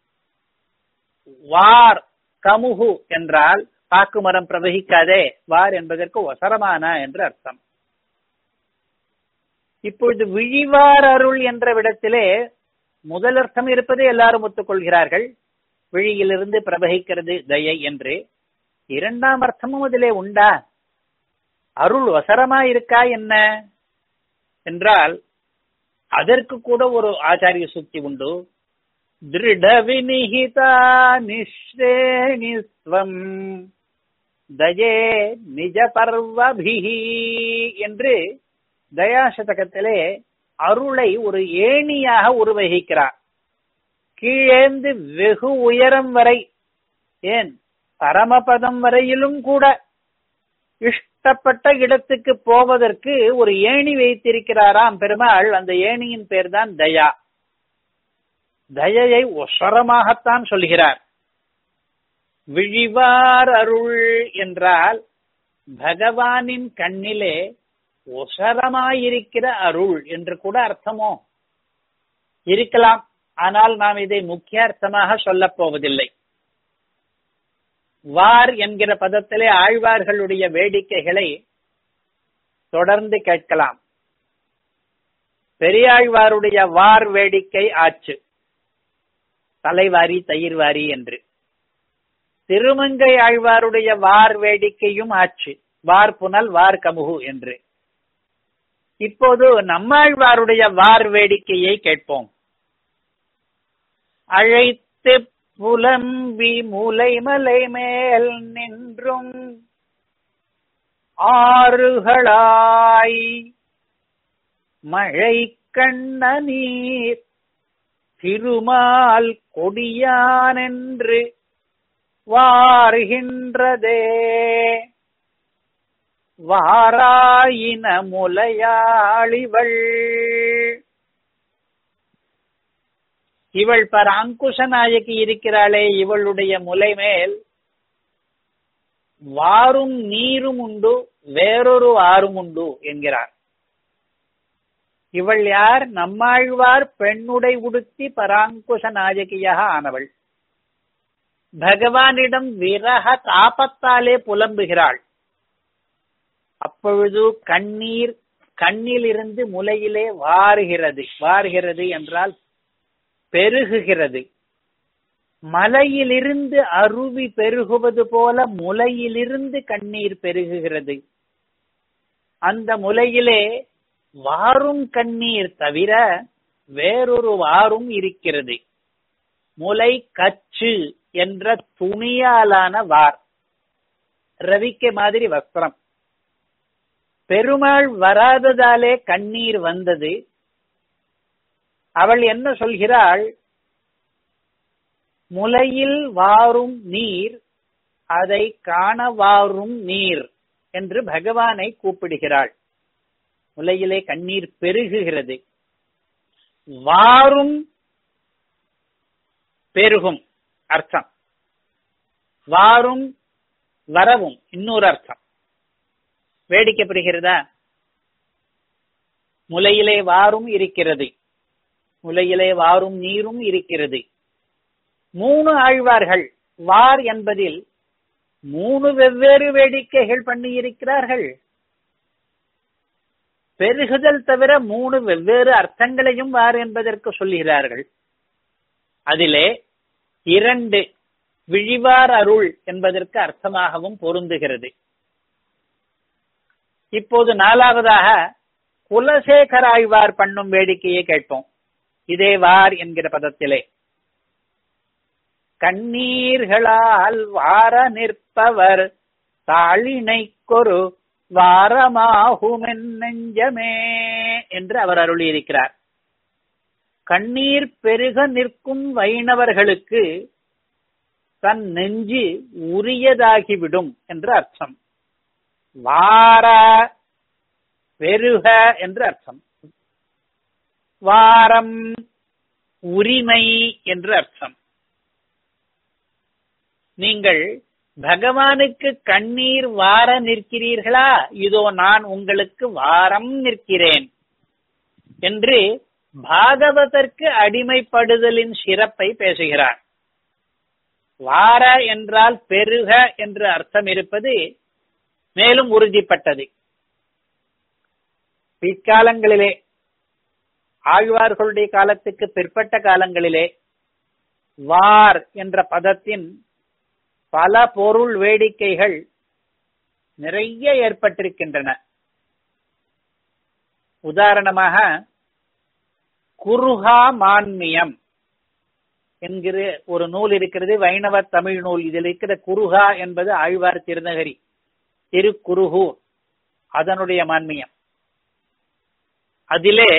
வார் கமுகு என்றால் பாக்குமரம் பிரவகிக்காதே வார் என்பதற்கு ஒசரமான என்று அர்த்தம் இப்பொழுது விழிவார் அருள் என்ற விடத்திலே முதல் அர்த்தம் இருப்பது எல்லாரும் ஒத்துக்கொள்கிறார்கள் விழியிலிருந்து பிரவகிக்கிறது தயை என்று இரண்டாம் அர்த்தமும் அதிலே உண்டா அருள் வசரமா இருக்கா என்ன என்றால் அதற்கு கூட ஒரு ஆச்சாரிய சுக்தி உண்டு திருட வினிகிதா நிஸ்ரேணிஸ்வம் தயே நிஜ பர்வபிஹி என்று தயாசதகத்திலே அருளை ஒரு ஏணியாக உருவகிக்கிறார் கீழேந்து வெகு உயரம் வரை ஏன் பரமபதம் வரையிலும் கூட இஷ்டப்பட்ட இடத்துக்கு போவதற்கு ஒரு ஏணி வைத்திருக்கிறாராம் பெருமாள் அந்த ஏணியின் பேர் தான் தயா தயையை ஒசரமாகத்தான் சொல்கிறார் விழிவார் அருள் என்றால் பகவானின் கண்ணிலே ஒசரமாயிருக்கிற அருள் என்று கூட அர்த்தமோ இருக்கலாம் ஆனால் நாம் இதை முக்கிய அர்த்தமாக சொல்லப் போவதில்லை வார் என்கிற பதத்திலே ஆழ்வார்களுடைய வேடிக்கைகளை தொடர்ந்து கேட்கலாம் பெரியாழ்வாருடைய வார் வேடிக்கை ஆச்சு தலைவாரி தயிர்வாரி என்று திருமங்கை ஆழ்வாருடைய வார் வேடிக்கையும் ஆச்சு வார் புனல் வார் கமுகு என்று இப்போது நம்மாழ்வாருடைய வார் வேடிக்கையை கேட்போம் அழைத்து புலம்பி மூலை மலை மேல் நின்றும் ஆறுகளாய் மழை கண்ண நீர் திருமால் கொடியானென்று வாருகின்றதே வாராயின முலையாளிவள் இவள் பர அங்குஷ நாயகி இருக்கிறாளே இவளுடைய முலை மேல் வாரும் நீரும் உண்டு வேறொரு ஆறும் உண்டு என்கிறார் இவள் யார் நம்மாழ்வார் பெண்ணுடை உடுத்தி பராங்குஷ நாயகியாக ஆனவள் பகவானிடம் விரக தாபத்தாலே புலம்புகிறாள் அப்பொழுது கண்ணீர் கண்ணிலிருந்து முலையிலே வாருகிறது வாருகிறது என்றால் பெருகுகிறது மலையிலிருந்து அருவி பெருகுவது போல முலையிலிருந்து கண்ணீர் பெருகுகிறது அந்த முலையிலே வாரும் கண்ணீர் தவிர வேறொரு வாரும் இருக்கிறது முலை கச்சு என்ற துணியாலான வார் ரவிக்க மாதிரி வஸ்திரம் பெருமாள் வராததாலே கண்ணீர் வந்தது அவள் என்ன சொல்கிறாள் முலையில் வாரும் நீர் அதை காண வாரும் நீர் என்று பகவானை கூப்பிடுகிறாள் முலையிலே கண்ணீர் பெருகுகிறது வாரும் பெருகும் அர்த்தம் வாரும் வரவும் இன்னொரு அர்த்தம் வேடிக்கைப்படுகிறதா முலையிலே வாரும் இருக்கிறது முலையிலே வாரும் நீரும் இருக்கிறது மூணு ஆழ்வார்கள் வார் என்பதில் மூணு வெவ்வேறு வேடிக்கைகள் பண்ணி இருக்கிறார்கள் பெருகுதல் தவிர மூணு வெவ்வேறு அர்த்தங்களையும் வார் என்பதற்கு சொல்லுகிறார்கள் அதிலே இரண்டு விழிவார் அருள் என்பதற்கு அர்த்தமாகவும் பொருந்துகிறது இப்போது நாலாவதாக குலசேகர ஆழ்வார் பண்ணும் வேடிக்கையை கேட்போம் இதே வார் என்கிற பதத்திலே கண்ணீர்களால் வார நிற்பவர் தாளினை கொரு வாரமாகுமென் நெஞ்சமே என்று அவர் அருளியிருக்கிறார் கண்ணீர் பெருக நிற்கும் வைணவர்களுக்கு தன் நெஞ்சு உரியதாகிவிடும் என்று அர்த்தம் வார பெருக என்று அர்த்தம் வாரம் உரிமை என்று அர்த்தம் நீங்கள் பகவானுக்கு கண்ணீர் வார நிற்கிறீர்களா இதோ நான் உங்களுக்கு வாரம் நிற்கிறேன் என்று பாகவதற்கு அடிமைப்படுதலின் சிறப்பை பேசுகிறார் வார என்றால் பெருக என்று அர்த்தம் இருப்பது மேலும் உறுதிப்பட்டது பிற்காலங்களிலே ஆழ்வார்களுடைய காலத்துக்கு பிற்பட்ட காலங்களிலே வார் என்ற பதத்தின் பல பொருள் வேடிக்கைகள் நிறைய ஏற்பட்டிருக்கின்றன உதாரணமாக குருகா மான்மியம் என்கிற ஒரு நூல் இருக்கிறது வைணவ தமிழ் நூல் இதில் இருக்கிற குருகா என்பது ஆழ்வார் திருநகரி திருக்குருகு அதனுடைய மான்மியம் அதிலே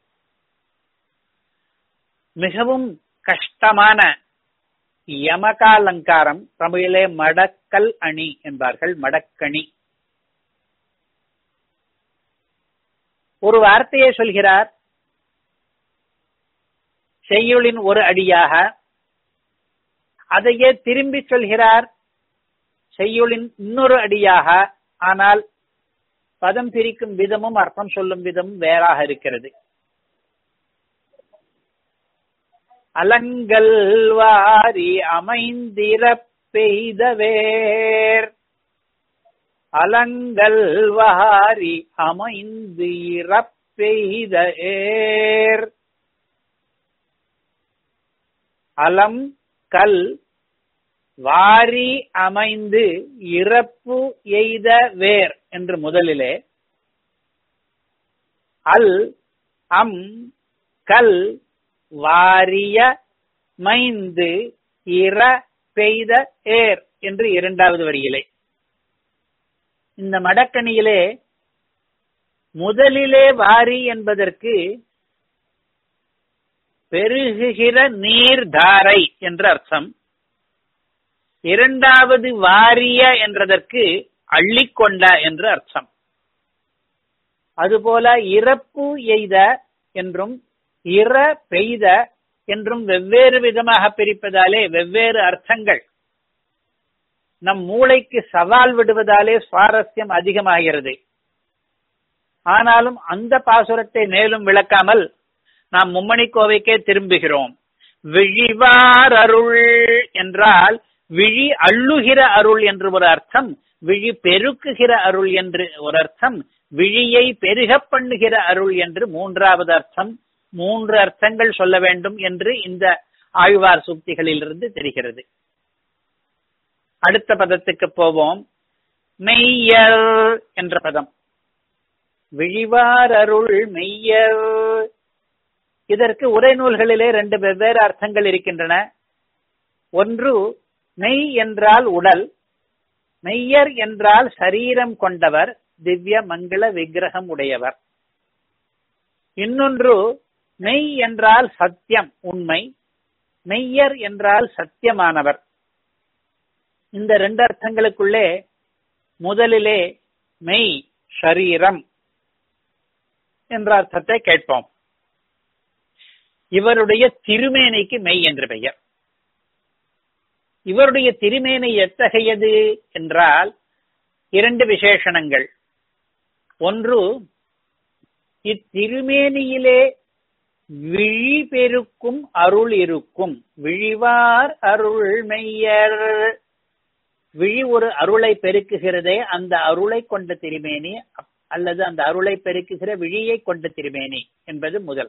மிகவும் கஷ்டமான யமகாலங்காரம் தமிழிலே மடக்கல் அணி என்பார்கள் மடக்கணி ஒரு வார்த்தையை சொல்கிறார் செய்யுளின் ஒரு அடியாக அதையே திரும்பி சொல்கிறார் செய்யுளின் இன்னொரு அடியாக ஆனால் பதம் பிரிக்கும் விதமும் அர்த்தம் சொல்லும் விதமும் வேறாக இருக்கிறது அலங்கல் வாரி அமைந்திர பெய்தவேர் அலங்கல் வாரி அமைந்து பெய்த ஏர் அலம் கல் வாரி அமைந்து இறப்பு எய்த வேர் என்று முதலிலே அல் அம் கல் வாரிய மைந்து இற பெய்த ஏர் என்று இரண்டாவது வரியிலே இந்த மடக்கணியிலே முதலிலே வாரி என்பதற்கு பெருகுகிற நீர்தாரை என்று அர்த்தம் இரண்டாவது வாரிய என்றதற்கு அள்ளிக்கொண்ட என்று அர்த்தம் அதுபோல இறப்பு எய்த என்றும் இற பெய்த என்றும் வெவ்வேறு விதமாக பிரிப்பதாலே வெவ்வேறு அர்த்தங்கள் நம் மூளைக்கு சவால் விடுவதாலே சுவாரஸ்யம் அதிகமாகிறது ஆனாலும் அந்த பாசுரத்தை மேலும் விளக்காமல் நாம் மும்மணி கோவைக்கே திரும்புகிறோம் விழிவார் அருள் என்றால் விழி அள்ளுகிற அருள் என்று ஒரு அர்த்தம் விழி பெருக்குகிற அருள் என்று ஒரு அர்த்தம் விழியை பெருக பண்ணுகிற அருள் என்று மூன்றாவது அர்த்தம் மூன்று அர்த்தங்கள் சொல்ல வேண்டும் என்று இந்த ஆழ்வார் சூக்திகளிலிருந்து தெரிகிறது அடுத்த பதத்துக்கு போவோம் மெய்யர் என்ற பதம் விழிவார் அருள் மெய்யர் இதற்கு உரை நூல்களிலே ரெண்டு வெவ்வேறு அர்த்தங்கள் இருக்கின்றன ஒன்று மெய் என்றால் உடல் மெய்யர் என்றால் சரீரம் கொண்டவர் திவ்ய மங்கள விக்கிரகம் உடையவர் இன்னொன்று மெய் என்றால் சத்தியம் உண்மை மெய்யர் என்றால் சத்தியமானவர் இந்த ரெண்டு அர்த்தங்களுக்குள்ளே முதலிலே மெய் ஷரீரம் என்ற அர்த்தத்தை கேட்போம் இவருடைய திருமேனைக்கு மெய் என்று பெயர் இவருடைய திருமேனை எத்தகையது என்றால் இரண்டு விசேஷணங்கள் ஒன்று இத்திருமேனியிலே விழி பெருக்கும் அருள் இருக்கும் விழிவார் அருள் மெய்யர் விழி ஒரு அருளை பெருக்குகிறதே அந்த அருளை கொண்ட திருமேனி அல்லது அந்த அருளை பெருக்குகிற விழியை கொண்ட திருமேனி என்பது முதல்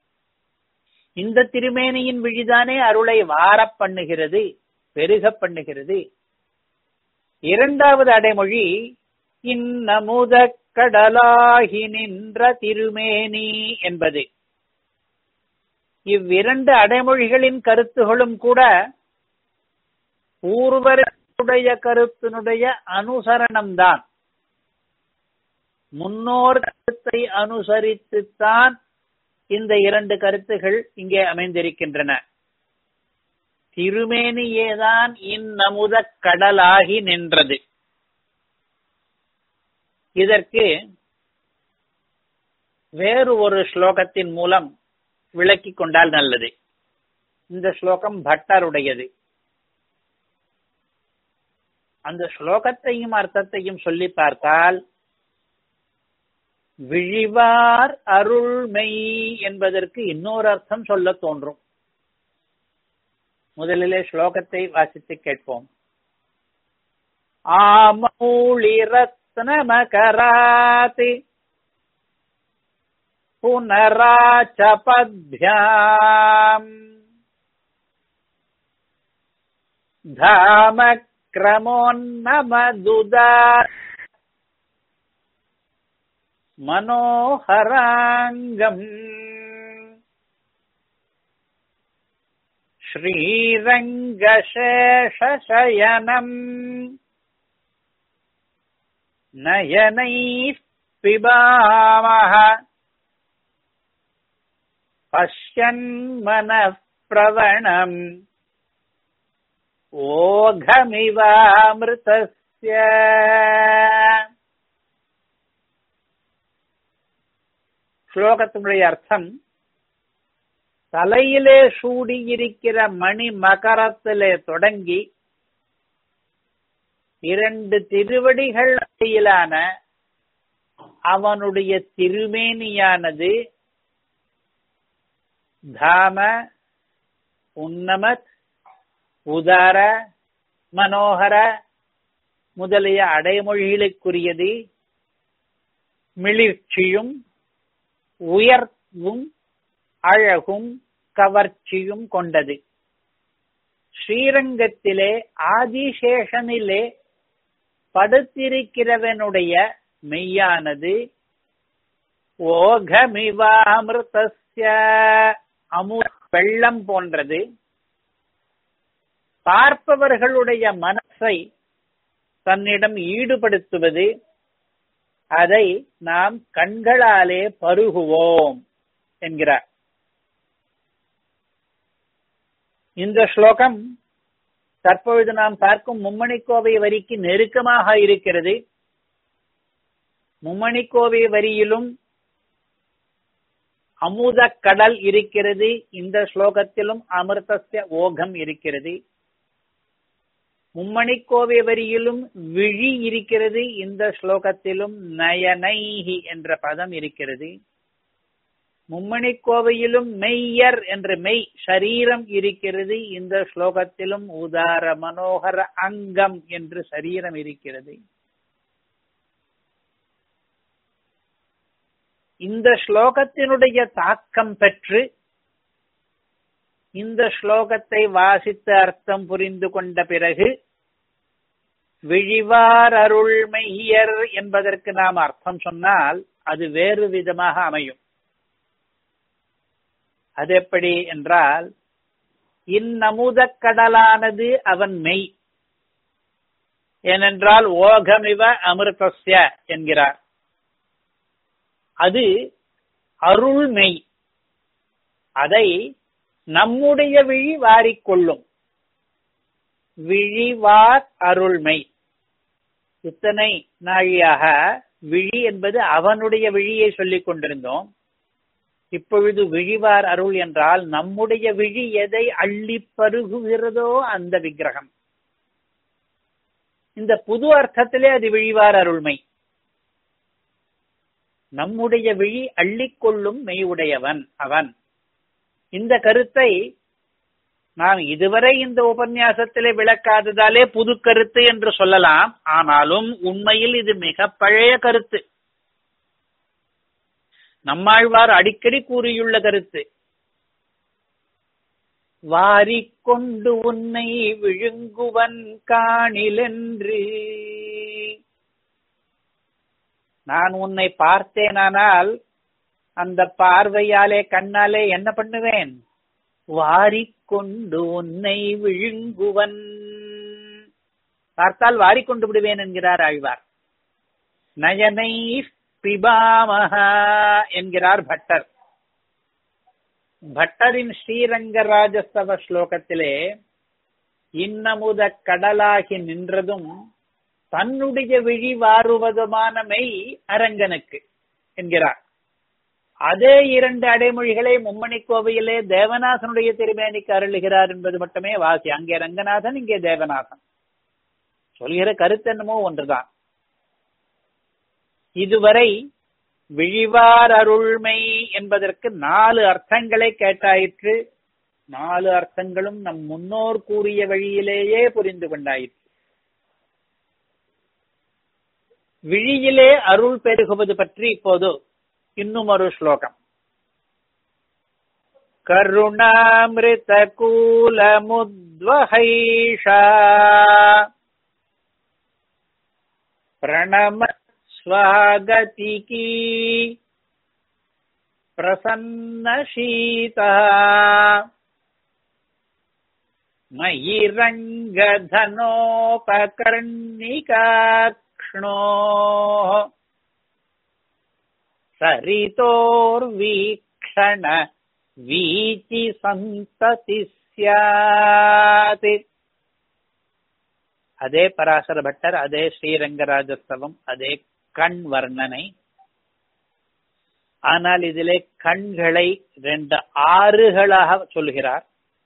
இந்த திருமேனியின் விழிதானே அருளை வார பண்ணுகிறது பெருக பண்ணுகிறது இரண்டாவது அடைமொழி இன்னமுத கடலாகி நின்ற திருமேனி என்பது இவ்விரண்டு அடைமொழிகளின் கருத்துகளும் கூட பூர்வருடைய கருத்தினுடைய அனுசரணம்தான் முன்னோர் கருத்தை அனுசரித்துத்தான் இந்த இரண்டு கருத்துகள் இங்கே அமைந்திருக்கின்றன திருமேனியேதான் இந்நமுத கடலாகி நின்றது இதற்கு வேறு ஒரு ஸ்லோகத்தின் மூலம் விளக்கிக் கொண்டால் நல்லது இந்த ஸ்லோகம் பட்டருடையது அந்த ஸ்லோகத்தையும் அர்த்தத்தையும் சொல்லி பார்த்தால் விழிவார் அருள்மெய் என்பதற்கு இன்னொரு அர்த்தம் சொல்ல தோன்றும் முதலிலே ஸ்லோகத்தை வாசித்து கேட்போம் ஆமௌளி ரத்ன மகராதி पुनराचपद्भ्याम् धाम क्रमोन्नमदुदा मनोहराङ्गम् श्रीरङ्गशेषशयनम् नयनैः पिबामः पश्यन्मनः प्रवणम् ओघमिवामृतस्य ஸ்லோகத்தினுடைய அர்த்தம் தலையிலே சூடியிருக்கிற மணி மகரத்திலே தொடங்கி இரண்டு திருவடிகள் வரையிலான அவனுடைய திருமேனியானது தாம உன்னமத் உதார மனோகர முதலிய அடைமொழிகளுக்குரியது மிளிர்ச்சியும் உயர்வும் அழகும் கவர்ச்சியும் கொண்டது ஸ்ரீரங்கத்திலே ஆதிசேஷனிலே படுத்திருக்கிறவனுடைய மெய்யானது ஓகமிவாமிருதஸ்ய அமு வெள்ளம் போன்றது பார்ப்பவர்களுடைய மனசை தன்னிடம் ஈடுபடுத்துவது அதை நாம் கண்களாலே பருகுவோம் என்கிறார் இந்த ஸ்லோகம் தற்பொழுது நாம் பார்க்கும் மும்மணிக்கோவை வரிக்கு நெருக்கமாக இருக்கிறது மும்மணிக்கோவை வரியிலும் அமுத கடல் இருக்கிறது இந்த ஸ்லோகத்திலும் அமிர்தஸ்ய ஓகம் இருக்கிறது மும்மணிக்கோவை வரியிலும் விழி இருக்கிறது இந்த ஸ்லோகத்திலும் நயனைஹி என்ற பதம் இருக்கிறது மும்மணிக்கோவையிலும் மெய்யர் என்ற மெய் சரீரம் இருக்கிறது இந்த ஸ்லோகத்திலும் உதார மனோகர அங்கம் என்று சரீரம் இருக்கிறது இந்த ஸ்லோகத்தினுடைய தாக்கம் பெற்று இந்த ஸ்லோகத்தை வாசித்த அர்த்தம் புரிந்து கொண்ட பிறகு விழிவார் அருள் மெய்யர் என்பதற்கு நாம் அர்த்தம் சொன்னால் அது வேறு விதமாக அமையும் அது எப்படி என்றால் இந்நமுத கடலானது அவன் மெய் ஏனென்றால் ஓகமிவ அமிர்தஸ்ய என்கிறார் அது அருள் மெய் அதை நம்முடைய விழி வாரிக்கொள்ளும் விழிவார் அருள்மை இத்தனை நாழியாக விழி என்பது அவனுடைய விழியை சொல்லிக் கொண்டிருந்தோம் இப்பொழுது விழிவார் அருள் என்றால் நம்முடைய விழி எதை அள்ளி பருகுகிறதோ அந்த விக்கிரகம் இந்த புது அர்த்தத்திலே அது விழிவார் அருள்மை நம்முடைய விழி அள்ளிக்கொள்ளும் மெய்யுடையவன் அவன் இந்த கருத்தை நாம் இதுவரை இந்த உபன்யாசத்திலே விளக்காததாலே புது கருத்து என்று சொல்லலாம் ஆனாலும் உண்மையில் இது மிக பழைய கருத்து நம்மாழ்வார் அடிக்கடி கூறியுள்ள கருத்து வாரிக்கொண்டு உன்னை விழுங்குவன் காணிலென்று நான் உன்னை பார்த்தேனானால் அந்த பார்வையாலே கண்ணாலே என்ன பண்ணுவேன் வாரிக்கொண்டு உன்னை விழுங்குவன் பார்த்தால் வாரிக்கொண்டு விடுவேன் என்கிறார் ஆழ்வார் நயனை பிபாமக என்கிறார் பட்டர் பட்டரின் ஸ்ரீரங்க ராஜஸ்தவ ஸ்லோகத்திலே இன்னமுத கடலாகி நின்றதும் தன்னுடைய விழி வாருவதுமான மெய் அரங்கனுக்கு என்கிறார் அதே இரண்டு அடைமொழிகளை மும்மணி கோவையிலே தேவநாதனுடைய திருமேனிக்கு அருளுகிறார் என்பது மட்டுமே வாசி அங்கே ரங்கநாதன் இங்கே தேவநாதன் சொல்கிற கருத்து என்னமோ ஒன்றுதான் இதுவரை விழிவார் அருள்மை என்பதற்கு நாலு அர்த்தங்களை கேட்டாயிற்று நாலு அர்த்தங்களும் நம் முன்னோர் கூறிய வழியிலேயே புரிந்து கொண்டாயிற்று விழியிலே அருள் பெருகுவது பற்றி இப்போது இன்னும் ஒரு ஸ்லோகம் करुणामृतकूलमुद्वहैषा प्रणम स्वागतिकी प्रसन्नशीता मयि रङ्गधनोपकर्णिकाक्ष्णोः सरितोर्वीक्षण வீச்சி சந்ததி சியாத் அதே பராசர பட்டர் அதே ஸ்ரீரங்கராஜஸ்தவம் அதே கண் வர்ணனை ஆனால் இதிலே கண்களை ரெண்டு ஆறுகளாக சொல்கிறார்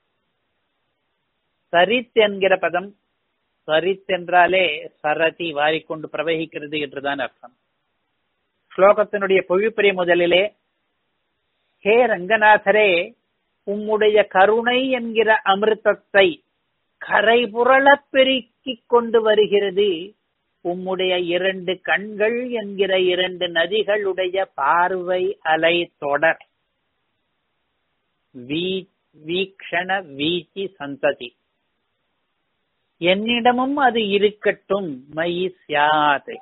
சரித் என்கிற பதம் சரித் என்றாலே சரதி வாரிக்கொண்டு பிரவகிக்கிறது என்றுதான் அர்த்தம் ஸ்லோகத்தினுடைய பொழிப்புரை முதலிலே ஹே ரங்கநாதரே உம்முடைய கருணை என்கிற அமிர்தத்தை கரைபுரளப் பெருக்கிக் கொண்டு வருகிறது உம்முடைய இரண்டு கண்கள் என்கிற இரண்டு நதிகளுடைய பார்வை அலை தொடர் வீக்ஷண வீச்சி சந்ததி என்னிடமும் அது இருக்கட்டும் மயி சியாத்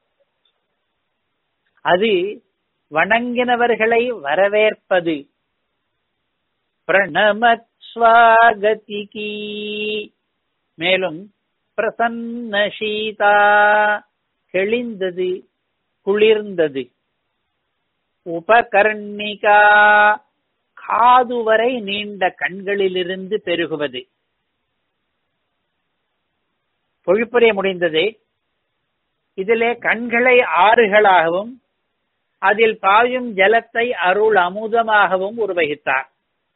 அது வணங்கினவர்களை வரவேற்பது பிரணமத் ஸ்வாகதிகி மேலும் பிரசன்ன சீதா தெளிந்தது குளிர்ந்தது உபகர்ணிகா காது வரை நீண்ட கண்களிலிருந்து பெருகுவது பொழிப்புரை முடிந்தது இதிலே கண்களை ஆறுகளாகவும் அதில் பாயும் ஜலத்தை அருள் அமுதமாகவும் உருவகித்தார்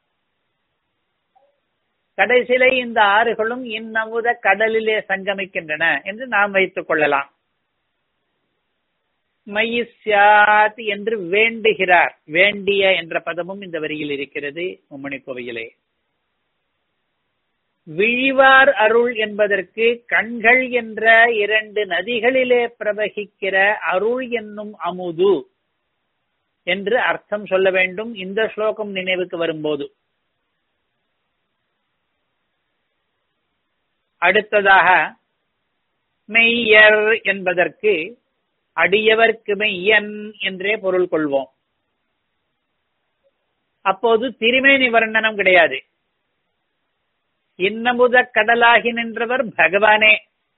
கடைசியிலே இந்த ஆறுகளும் இன்னமுத கடலிலே சங்கமிக்கின்றன என்று நாம் வைத்துக் கொள்ளலாம் மையிஸ்யாத் என்று வேண்டுகிறார் வேண்டிய என்ற பதமும் இந்த வரியில் இருக்கிறது மும்மணி கோவையிலே விழிவார் அருள் என்பதற்கு கண்கள் என்ற இரண்டு நதிகளிலே பிரவகிக்கிற அருள் என்னும் அமுது என்று அர்த்தம் சொல்ல வேண்டும் இந்த ஸ்லோகம் நினைவுக்கு வரும்போது அடுத்ததாக மெய்யர் என்பதற்கு அடியவர்க்கு மெய்யன் என்றே பொருள் கொள்வோம் அப்போது திருமேனி வர்ணனம் கிடையாது இன்னமுத கடலாகி நின்றவர் பகவானே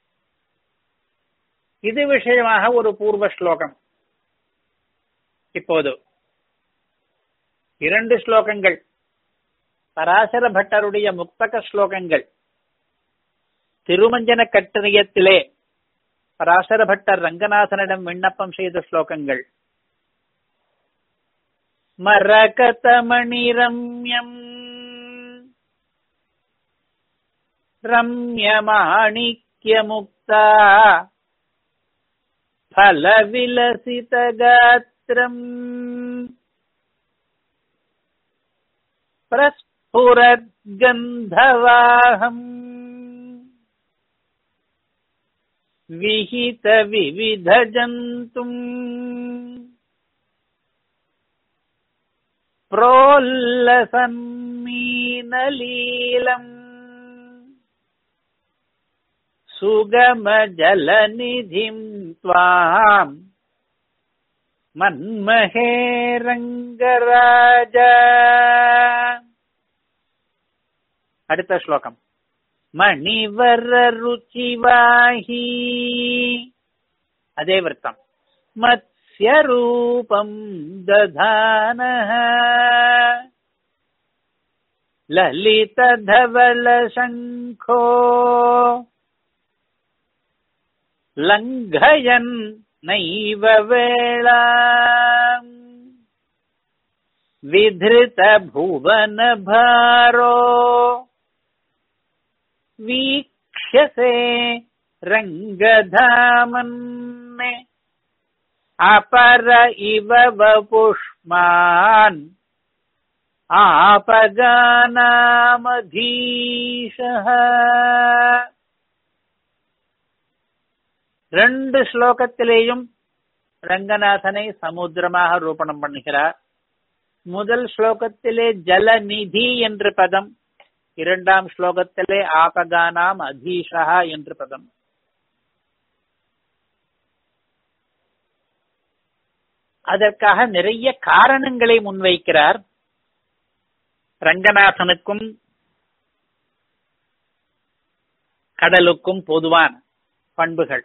இது விஷயமாக ஒரு பூர்வ ஸ்லோகம் இப்போது இரண்டு ஸ்லோகங்கள் பராசர பட்டருடைய முக்தக ஸ்லோகங்கள் திருமஞ்சன கட்டணியத்திலே பராசர பட்டர் ரங்கநாதனிடம் விண்ணப்பம் செய்த ஸ்லோகங்கள் மரகதமணி ரம்யம் ரம்யமாணிக்யமுக்தா फलविलसितगात्रम् प्रस्फुरद्गन्धवाहम् विहितविविधजन्तुम् प्रोल्लसन्मीनलीलम् सुगमजलनिधिम् त्वाम् मन्महे रङ्गराज அடுத்த ஸ்லோகம் மணிவர ருச்சிவாஹி அதே விருத்தம் மத்ஸ்யரூபம் ததானः ललितधवलशङ्खो लङ्घयन् नैव वेळा विधृतभुवनभारो वीक्ष्यसे रङ्गधामन्ने अपर इव वपुष्मान् ஆபகானாமதீஷः ரெண்டு ஸ்லோகத்திலேயும் ரங்கநாதனை சமுத்திரமாக ரூபணம் பண்ணுகிறார் முதல் ஸ்லோகத்திலே ஜலநிதி என்று பதம் இரண்டாம் ஸ்லோகத்திலே ஆபகானாம் அதீஷா என்று பதம் அதற்காக நிறைய காரணங்களை முன்வைக்கிறார் ரங்கநாதனுக்கும் கடலுக்கும் பொதுவான பண்புகள்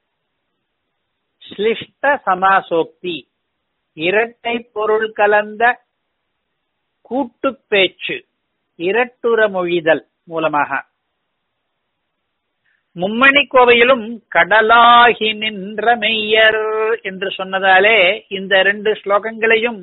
ஸ்லிஷ்ட சமாசோக்தி இரட்டை பொருள் கலந்த கூட்டு பேச்சு இரட்டுற மொழிதல் மூலமாக மும்மணி கோவையிலும் கடலாகி நின்ற மெய்யர் என்று சொன்னதாலே இந்த ரெண்டு ஸ்லோகங்களையும்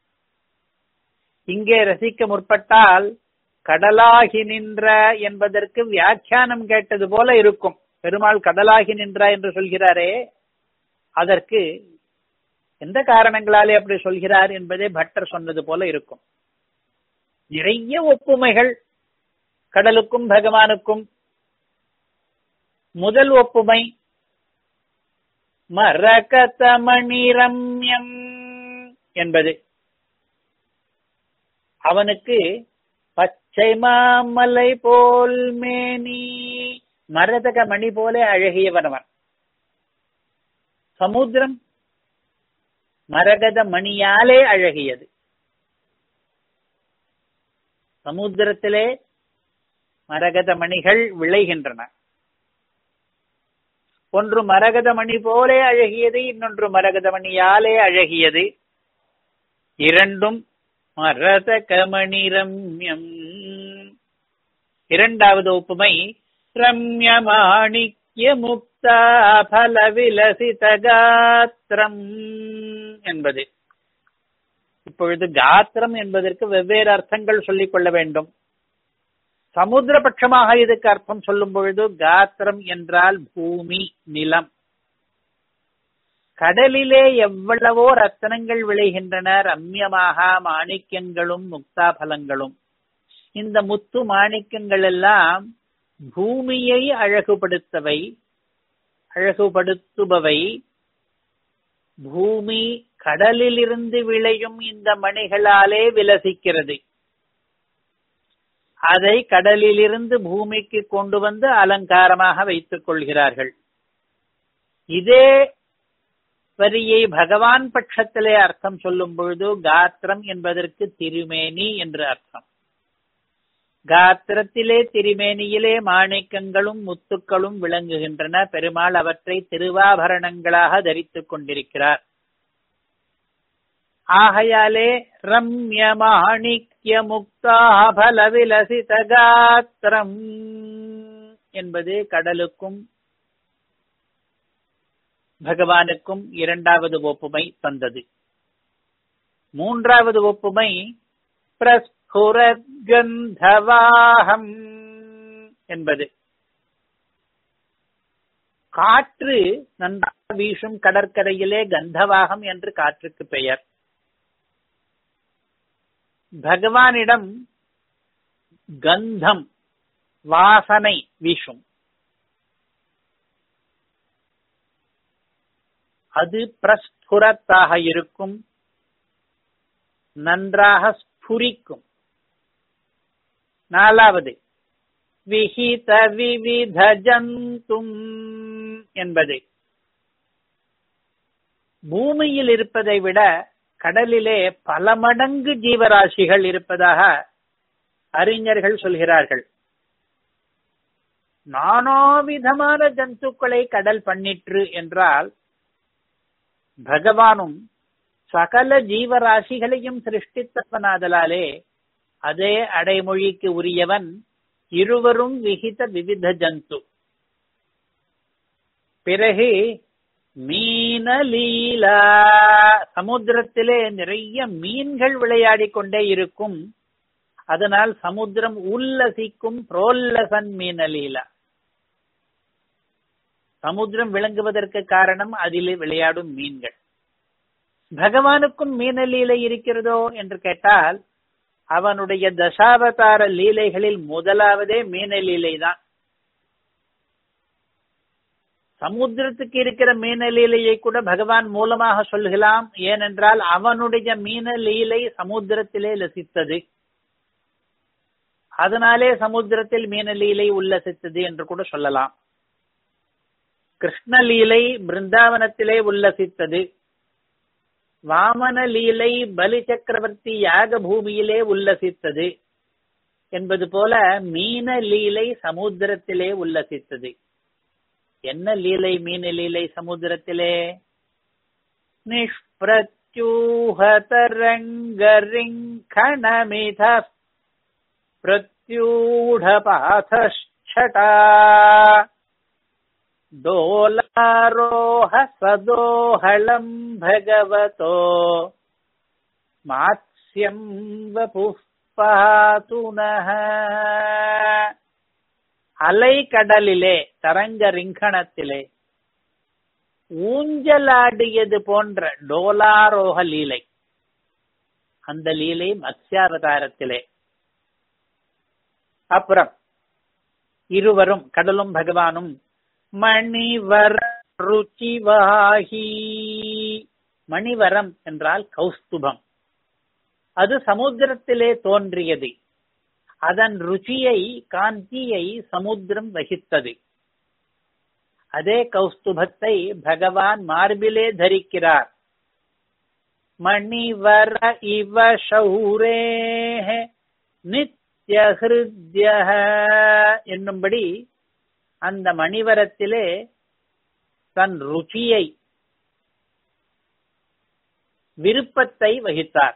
இங்கே ரசிக்க முற்பட்டால் கடலாகி நின்ற என்பதற்கு வியாக்கியானம் கேட்டது போல இருக்கும் பெருமாள் கடலாகி நின்ற என்று சொல்கிறாரே அதற்கு எந்த காரணங்களாலே அப்படி சொல்கிறார் என்பதே பட்டர் சொன்னது போல இருக்கும் நிறைய ஒப்புமைகள் கடலுக்கும் பகவானுக்கும் முதல் ஒப்புமை மரகதமணிரம்யம் என்பது அவனுக்கு பச்சை மாமலை போல் மேனி மரதக மணி போல அழகியவன் அவன் சமுத்திரம் மரகத மணியாலே அழகியது சமுத்திரத்திலே மரகத மணிகள் விளைகின்றன ஒன்று மரகத மணி போலே அழகியது இன்னொன்று மரகத மணியாலே அழகியது இரண்டும் மரதகமணி ரம்யம் இரண்டாவது ஒப்புமை ரம்யமாணிக்ய முக்தா பல விலசித காத்திரம் என்பது இப்பொழுது காத்திரம் என்பதற்கு வெவ்வேறு அர்த்தங்கள் சொல்லிக் கொள்ள வேண்டும் சமுத்திரபட்சமாக இதுக்கு அர்த்தம் சொல்லும் பொழுது காத்திரம் என்றால் பூமி நிலம் கடலிலே எவ்வளவோ ரத்தனங்கள் விளைகின்றன ரம்யமாக மாணிக்கங்களும் முக்தாபலங்களும் இந்த முத்து மாணிக்கங்கள் எல்லாம் பூமியை அழகுபடுத்தவை அழகுபடுத்துபவை பூமி கடலிலிருந்து விளையும் இந்த மணிகளாலே விலசிக்கிறது அதை கடலிலிருந்து பூமிக்கு கொண்டு வந்து அலங்காரமாக வைத்துக் கொள்கிறார்கள் இதே வரியை பகவான் பட்சத்திலே அர்த்தம் சொல்லும் பொழுது காத்திரம் என்பதற்கு திருமேனி என்று அர்த்தம் காத்திரத்திலே திருமேனியிலே மாணிக்கங்களும் முத்துக்களும் விளங்குகின்றன பெருமாள் அவற்றை திருவாபரணங்களாக தரித்துக் கொண்டிருக்கிறார் ஆகையாலே ரம்ய மாணிக்ய முக்தாபல விலசித காத்திரம் என்பது கடலுக்கும் பகவானுக்கும் இரண்டாவது ஒப்புமை தந்தது மூன்றாவது ஒப்புமை பிரஸ்புரத்கந்தவாகம் என்பது காற்று நன்றாக வீசும் கடற்கரையிலே கந்தவாகம் என்று காற்றுக்கு பெயர் பகவானிடம் கந்தம் வாசனை வீசும் அது பிரஸ்புரத்தாக இருக்கும் நன்றாக ஸ்புரிக்கும் நாலாவது விஹித விவித ஜந்தும் என்பது பூமியில் இருப்பதை விட கடலிலே பல மடங்கு ஜீவராசிகள் இருப்பதாக அறிஞர்கள் சொல்கிறார்கள் நானாவிதமான ஜந்துக்களை கடல் பண்ணிற்று என்றால் பகவானும் சகல ஜீவராசிகளையும் சிருஷ்டித்தவனாதலாலே அதே அடைமொழிக்கு உரியவன் இருவரும் விகித விவித ஜந்து பிறகு மீனலீலா சமுத்திரத்திலே நிறைய மீன்கள் விளையாடி கொண்டே இருக்கும் அதனால் சமுத்திரம் உல்லசிக்கும் புரோல்லசன் மீனலீலா சமுத்திரம் விளங்குவதற்கு காரணம் அதிலே விளையாடும் மீன்கள் பகவானுக்கும் மீனலீலை இருக்கிறதோ என்று கேட்டால் அவனுடைய தசாவதார லீலைகளில் முதலாவதே மீனலீலை தான் சமுத்திரத்துக்கு இருக்கிற மீன லீலையை கூட பகவான் மூலமாக சொல்லுகலாம் ஏனென்றால் அவனுடைய மீன லீலை சமுத்திரத்திலே லசித்தது அதனாலே சமுத்திரத்தில் மீன லீலை உல்லசித்தது என்று கூட சொல்லலாம் கிருஷ்ணலீலை பிருந்தாவனத்திலே உல்லசித்தது வாமன லீலை பலி சக்கரவர்த்தி யாக பூமியிலே உல்லசித்தது என்பது போல மீன லீலை சமுத்திரத்திலே உல்லசித்தது என்ன லீலை மீன லீலை சமுத்திரத்திலே நிஷ்பிரத்யூஹதரங்கரிங்கணமித प्रत्यूढपाथश्छटा दोलारोह सदोहलम् भगवतो मात्स्यम् वपुः पातु नः அலைக்கடலிலே தரங்க ரிங்கணத்திலே ஊஞ்சலாடியது போன்ற டோலாரோக லீலை அந்த லீலை மத்ஸ்யாவதாரத்திலே அப்புறம் இருவரும் கடலும் பகவானும் மணிவர ருச்சிவாகி மணிவரம் என்றால் கௌஸ்துபம் அது சமுத்திரத்திலே தோன்றியது அதன் ருச்சியை காந்தியை சமுத்திரம் வகித்தது அதே கௌஸ்துபத்தை பகவான் மார்பிலே தரிக்கிறார் மணிவர இவ சௌரே நித்யஹிருத்ய என்னும்படி அந்த மணிவரத்திலே தன் ருச்சியை விருப்பத்தை வகித்தார்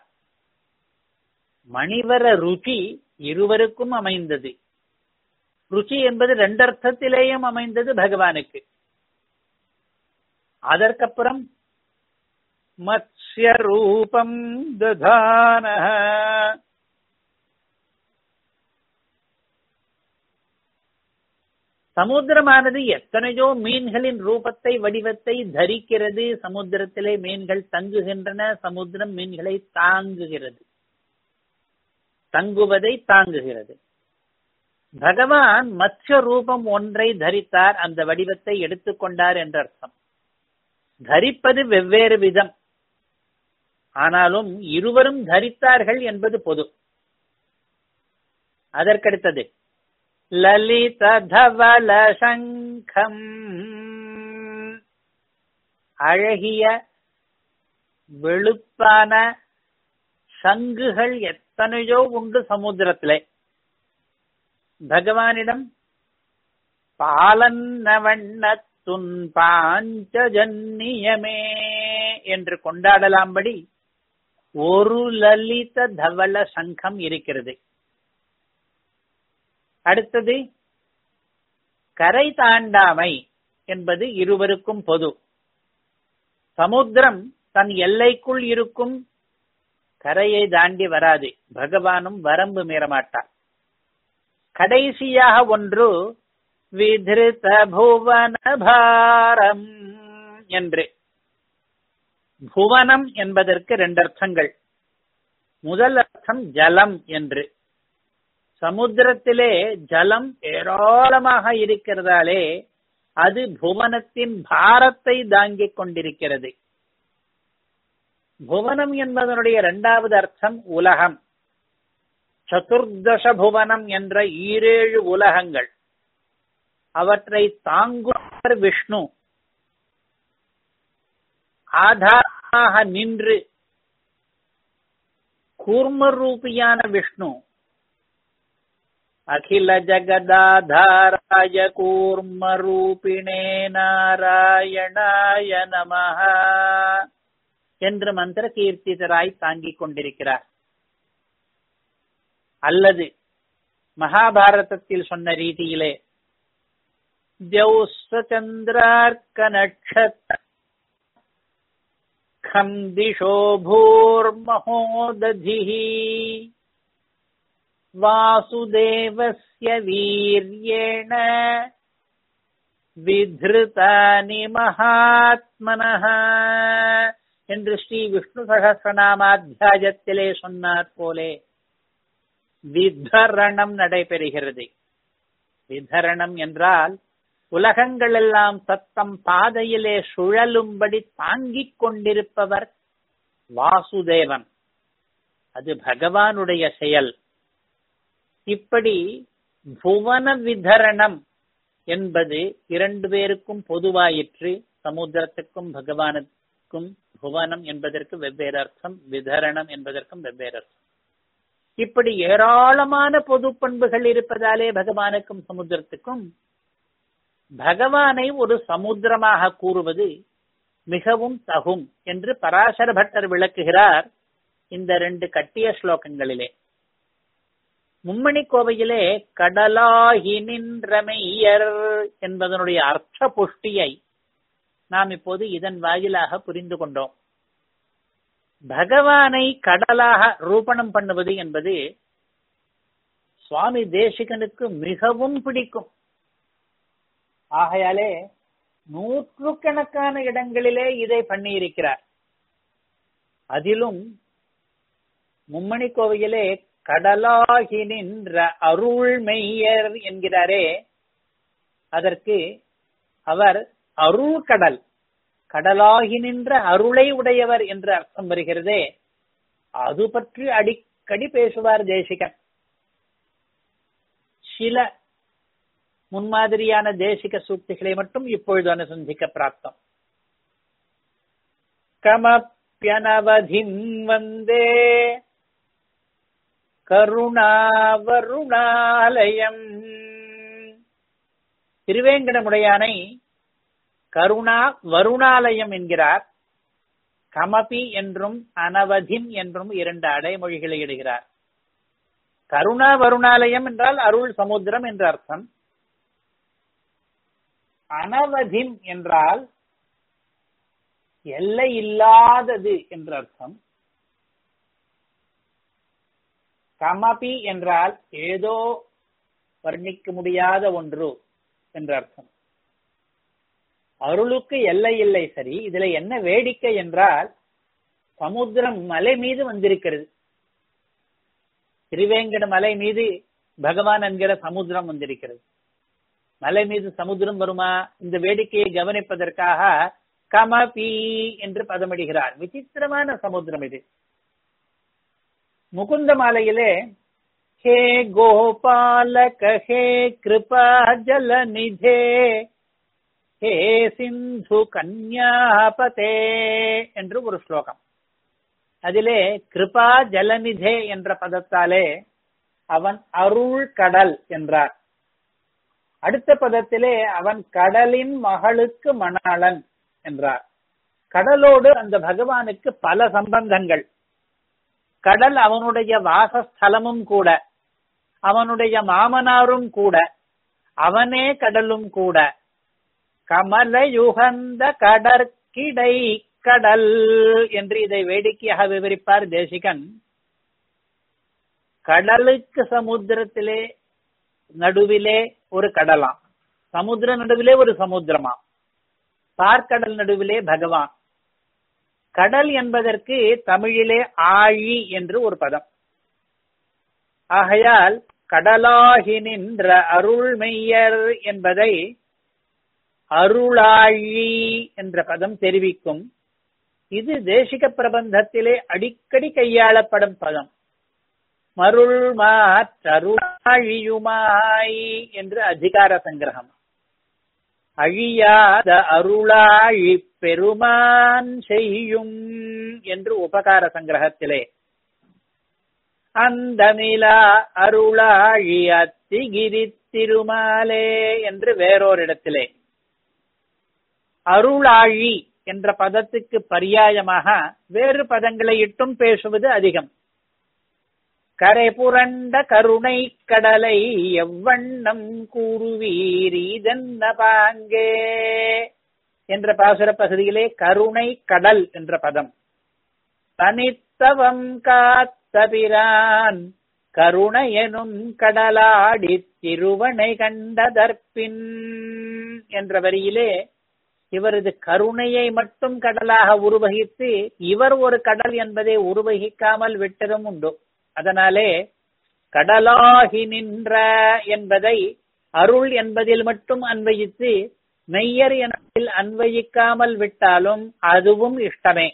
மணிவர ருச்சி இருவருக்கும் அமைந்தது ருச்சி என்பது ரெண்டர்த்தத்திலேயும் அமைந்தது பகவானுக்கு அதற்கப்புறம் மத்ய ரூபம் ததான சமுத்திரமானது எத்தனையோ மீன்களின் ரூபத்தை வடிவத்தை தரிக்கிறது சமுத்திரத்திலே மீன்கள் தங்குகின்றன சமுத்திரம் மீன்களை தாங்குகிறது தங்குவதை தாங்குகிறது பகவான் மத்ய ரூபம் ஒன்றை தரித்தார் அந்த வடிவத்தை எடுத்துக்கொண்டார் என்ற அர்த்தம் தரிப்பது வெவ்வேறு விதம் ஆனாலும் இருவரும் தரித்தார்கள் என்பது பொது அதற்கடுத்தது லலித தவள சங்கம் அழகிய வெளுப்பான சங்குகள் எத்தனையோ உண்டு சமுத்திரத்திலே பகவானிடம் பாலன்ன வண்ணத்துன் பாஞ்சஜன்னியமே என்று கொண்டாடலாம்படி ஒரு லலித தவள சங்கம் இருக்கிறது அடுத்தது கரை தாண்டாமை என்பது இருவருக்கும் பொது சமுத்திரம் தன் எல்லைக்குள் இருக்கும் கரையை தாண்டி வராது பகவானும் வரம்பு மீறமாட்டார் கடைசியாக ஒன்று விதிருத புவன பாரம் என்று புவனம் என்பதற்கு ரெண்டு அர்த்தங்கள் முதல் அர்த்தம் ஜலம் என்று சமுத்திரத்திலே ஜலம் ஏராளமாக இருக்கிறதாலே அது புவனத்தின் பாரத்தை தாங்கிக் கொண்டிருக்கிறது புவனம் என்பதனுடைய இரண்டாவது அர்த்தம் உலகம் சதுர்தச புவனம் என்ற ஈரேழு உலகங்கள் அவற்றை தாங்குவர் விஷ்ணு ஆதாரமாக நின்று கூர்ம ரூபியான விஷ்ணு அகில ஜகதாதாராய கூர்ம ரூபிணே நாராயணாய நமஹ என்று மந்திர கீர்த்திதராய் தாங்கிக் கொண்டிருக்கிறார் அல்லது மகாபாரதத்தில் சொன்ன ரீதியிலே தியௌஸ்வச்சந்திரார்க்க நட்சத்திர खम् दिशो भूर्महोदधिः वासुदेवस्य वीर्येण வித்ருதானி மகாத்மனஹ என்று ஸ்ரீ விஷ்ணு சகசிரநாமாத்தியாயத்திலே சொன்னார் போலே வித்தரணம் நடைபெறுகிறது விதரணம் என்றால் உலகங்கள் எல்லாம் தத்தம் பாதையிலே சுழலும்படி தாங்கிக் கொண்டிருப்பவர் வாசுதேவன் அது பகவானுடைய செயல் இப்படி புவன விதரணம் என்பது இரண்டு பேருக்கும் பொதுவாயிற்று சமுத்திரத்துக்கும் பகவானுக்கும் புவனம் என்பதற்கு வெவ்வேறு அர்த்தம் விதரணம் என்பதற்கும் வெவ்வேறு அர்த்தம் இப்படி ஏராளமான பொது பண்புகள் இருப்பதாலே பகவானுக்கும் சமுத்திரத்துக்கும் பகவானை ஒரு சமுத்திரமாக கூறுவது மிகவும் தகும் என்று பராசர பட்டர் விளக்குகிறார் இந்த ரெண்டு கட்டிய ஸ்லோகங்களிலே மும்மணி கோவையிலே கடலாகி நின்றமையர் என்பதனுடைய அர்த்த புஷ்டியை நாம் இப்போது இதன் வாயிலாக புரிந்து கொண்டோம் பகவானை கடலாக ரூபணம் பண்ணுவது என்பது சுவாமி தேசிகனுக்கு மிகவும் பிடிக்கும் ஆகையாலே நூற்றுக்கணக்கான இடங்களிலே இதை பண்ணியிருக்கிறார் அதிலும் மும்மணி கோவையிலே கடலாகி நின்ற அருள்மெய்யர் என்கிறாரே அதற்கு அவர் அருள் கடல் கடலாகி நின்ற அருளை உடையவர் என்று அர்த்தம் வருகிறதே அது பற்றி அடிக்கடி பேசுவார் தேசிகன் சில முன்மாதிரியான தேசிக சூக்திகளை மட்டும் இப்பொழுது அனுசந்திக்க பிராப்தம் கமப்பியனவதிம் வந்தே கருணாவருணாலயம் திருவேங்கடமுடையானை கருணா வருணாலயம் என்கிறார் கமபி என்றும் அனவதிம் என்றும் இரண்டு அடைமொழிகளை இடுகிறார் கருணா வருணாலயம் என்றால் அருள் சமுத்திரம் என்ற அர்த்தம் அனவதிம் என்றால் எல்லை இல்லாதது என்ற அர்த்தம் கமபி என்றால் ஏதோ வர்ணிக்க முடியாத ஒன்று என்ற அர்த்தம் அருளுக்கு எல்லை இல்லை சரி இதுல என்ன வேடிக்கை என்றால் சமுத்திரம் மலை மீது வந்திருக்கிறது திருவேங்கட மலை மீது பகவான் என்கிற சமுத்திரம் வந்திருக்கிறது மலை மீது சமுத்திரம் வருமா இந்த வேடிக்கையை கவனிப்பதற்காக கமபி என்று பதமிடுகிறார் விசித்திரமான சமுத்திரம் இது முகுந்த மாலையிலே ஹே கோபாலக ஹே கிருபா ஜல நிதே ஹே சிந்து கன்யாபதே என்று ஒரு ஸ்லோகம் அதிலே கிருபா ஜலநிதே என்ற பதத்தாலே அவன் அருள் கடல் என்றார் அடுத்த பதத்திலே அவன் கடலின் மகளுக்கு மணாளன் என்றார் கடலோடு அந்த பகவானுக்கு பல சம்பந்தங்கள் கடல் அவனுடைய வாசஸ்தலமும் கூட அவனுடைய மாமனாரும் கூட அவனே கடலும் கூட கமல யுகந்த கடற்கிடை கடல் என்று இதை வேடிக்கையாக விவரிப்பார் தேசிகன் கடலுக்கு சமுத்திரத்திலே நடுவிலே ஒரு கடலாம் சமுத்திர நடுவிலே ஒரு சமுத்திரமா பார்க்கடல் நடுவிலே பகவான் கடல் என்பதற்கு தமிழிலே ஆழி என்று ஒரு பதம் ஆகையால் கடலாகி நின்ற அருள்மெய்யர் என்பதை அருளாழி என்ற பதம் தெரிவிக்கும் இது தேசிக பிரபந்தத்திலே அடிக்கடி கையாளப்படும் பதம் மருள் மாற்றருளாழியுமாய் என்று அதிகார சங்கிரகம் அழியாத அருளாழி பெருமான் செய்யும் என்று உபகார சங்கிரகத்திலே அந்தமிலா அருளாழி அத்திகிரி திருமாலே என்று வேறோரிடத்திலே அருளாழி என்ற பதத்துக்கு பரியாயமாக வேறு பதங்களை இட்டும் பேசுவது அதிகம் கரை புரண்ட கருணை கடலை எவ்வண்ணம் கூறுவீர் இதென்ன பாங்கே என்ற பாசுர பகுதியிலே கருணை கடல் என்ற பதம் தனித்தவம் காத்தபிரான் கருணை எனும் கடலாடி திருவனை கண்டதற்பின் என்ற வரியிலே இவரது கருணையை மட்டும் கடலாக உருவகித்து இவர் ஒரு கடல் என்பதை உருவகிக்காமல் விட்டதும் உண்டு அதனாலே கடலாகி நின்ற என்பதை அருள் என்பதில் மட்டும் அன்வயித்து மெய்யர் எனத்தில் அன்வயிக்காமல் விட்டாலும் அதுவும் இஷ்டமே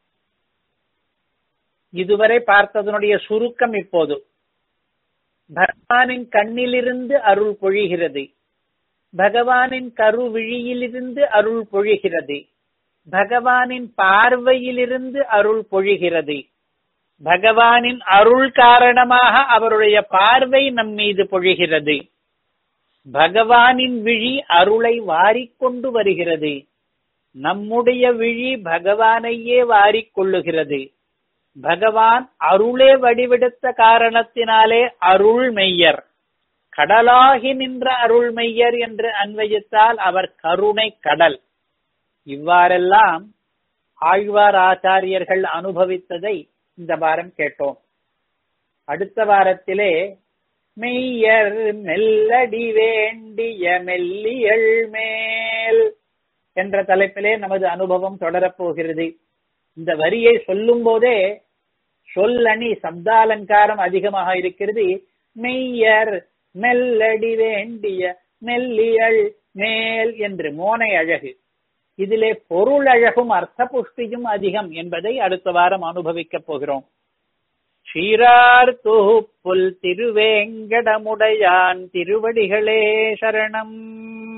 இதுவரை பார்த்ததனுடைய சுருக்கம் இப்போது பகவானின் கண்ணிலிருந்து அருள் பொழிகிறது பகவானின் கருவிழியிலிருந்து அருள் பொழிகிறது பகவானின் பார்வையிலிருந்து அருள் பொழிகிறது பகவானின் அருள் காரணமாக அவருடைய பார்வை நம் மீது பொழிகிறது பகவானின் விழி அருளை வாரிக்கொண்டு வருகிறது நம்முடைய விழி பகவானையே வாரிக்கொள்ளுகிறது பகவான் அருளே வடிவெடுத்த காரணத்தினாலே அருள் மெய்யர் கடலாகி நின்ற அருள் மெய்யர் என்று அன்வயித்தால் அவர் கருணை கடல் இவ்வாறெல்லாம் ஆழ்வார் ஆச்சாரியர்கள் அனுபவித்ததை இந்த வாரம் கேட்டோம் அடுத்த வாரத்திலே மெய்யர் மெல்லடி வேண்டிய மெல்லியல் மேல் என்ற தலைப்பிலே நமது அனுபவம் தொடரப்போகிறது இந்த வரியை சொல்லும் போதே சொல்லணி சப்தாலங்காரம் அதிகமாக இருக்கிறது மெய்யர் மெல்லடி வேண்டிய மெல்லியல் மேல் என்று மோனை அழகு இதிலே பொருள் அழகும் அர்த்த புஷ்டியும் அதிகம் என்பதை அடுத்த வாரம் அனுபவிக்கப் போகிறோம் ஷீரார் தொகுப்புல் திருவேங்கடமுடையான் திருவடிகளே சரணம்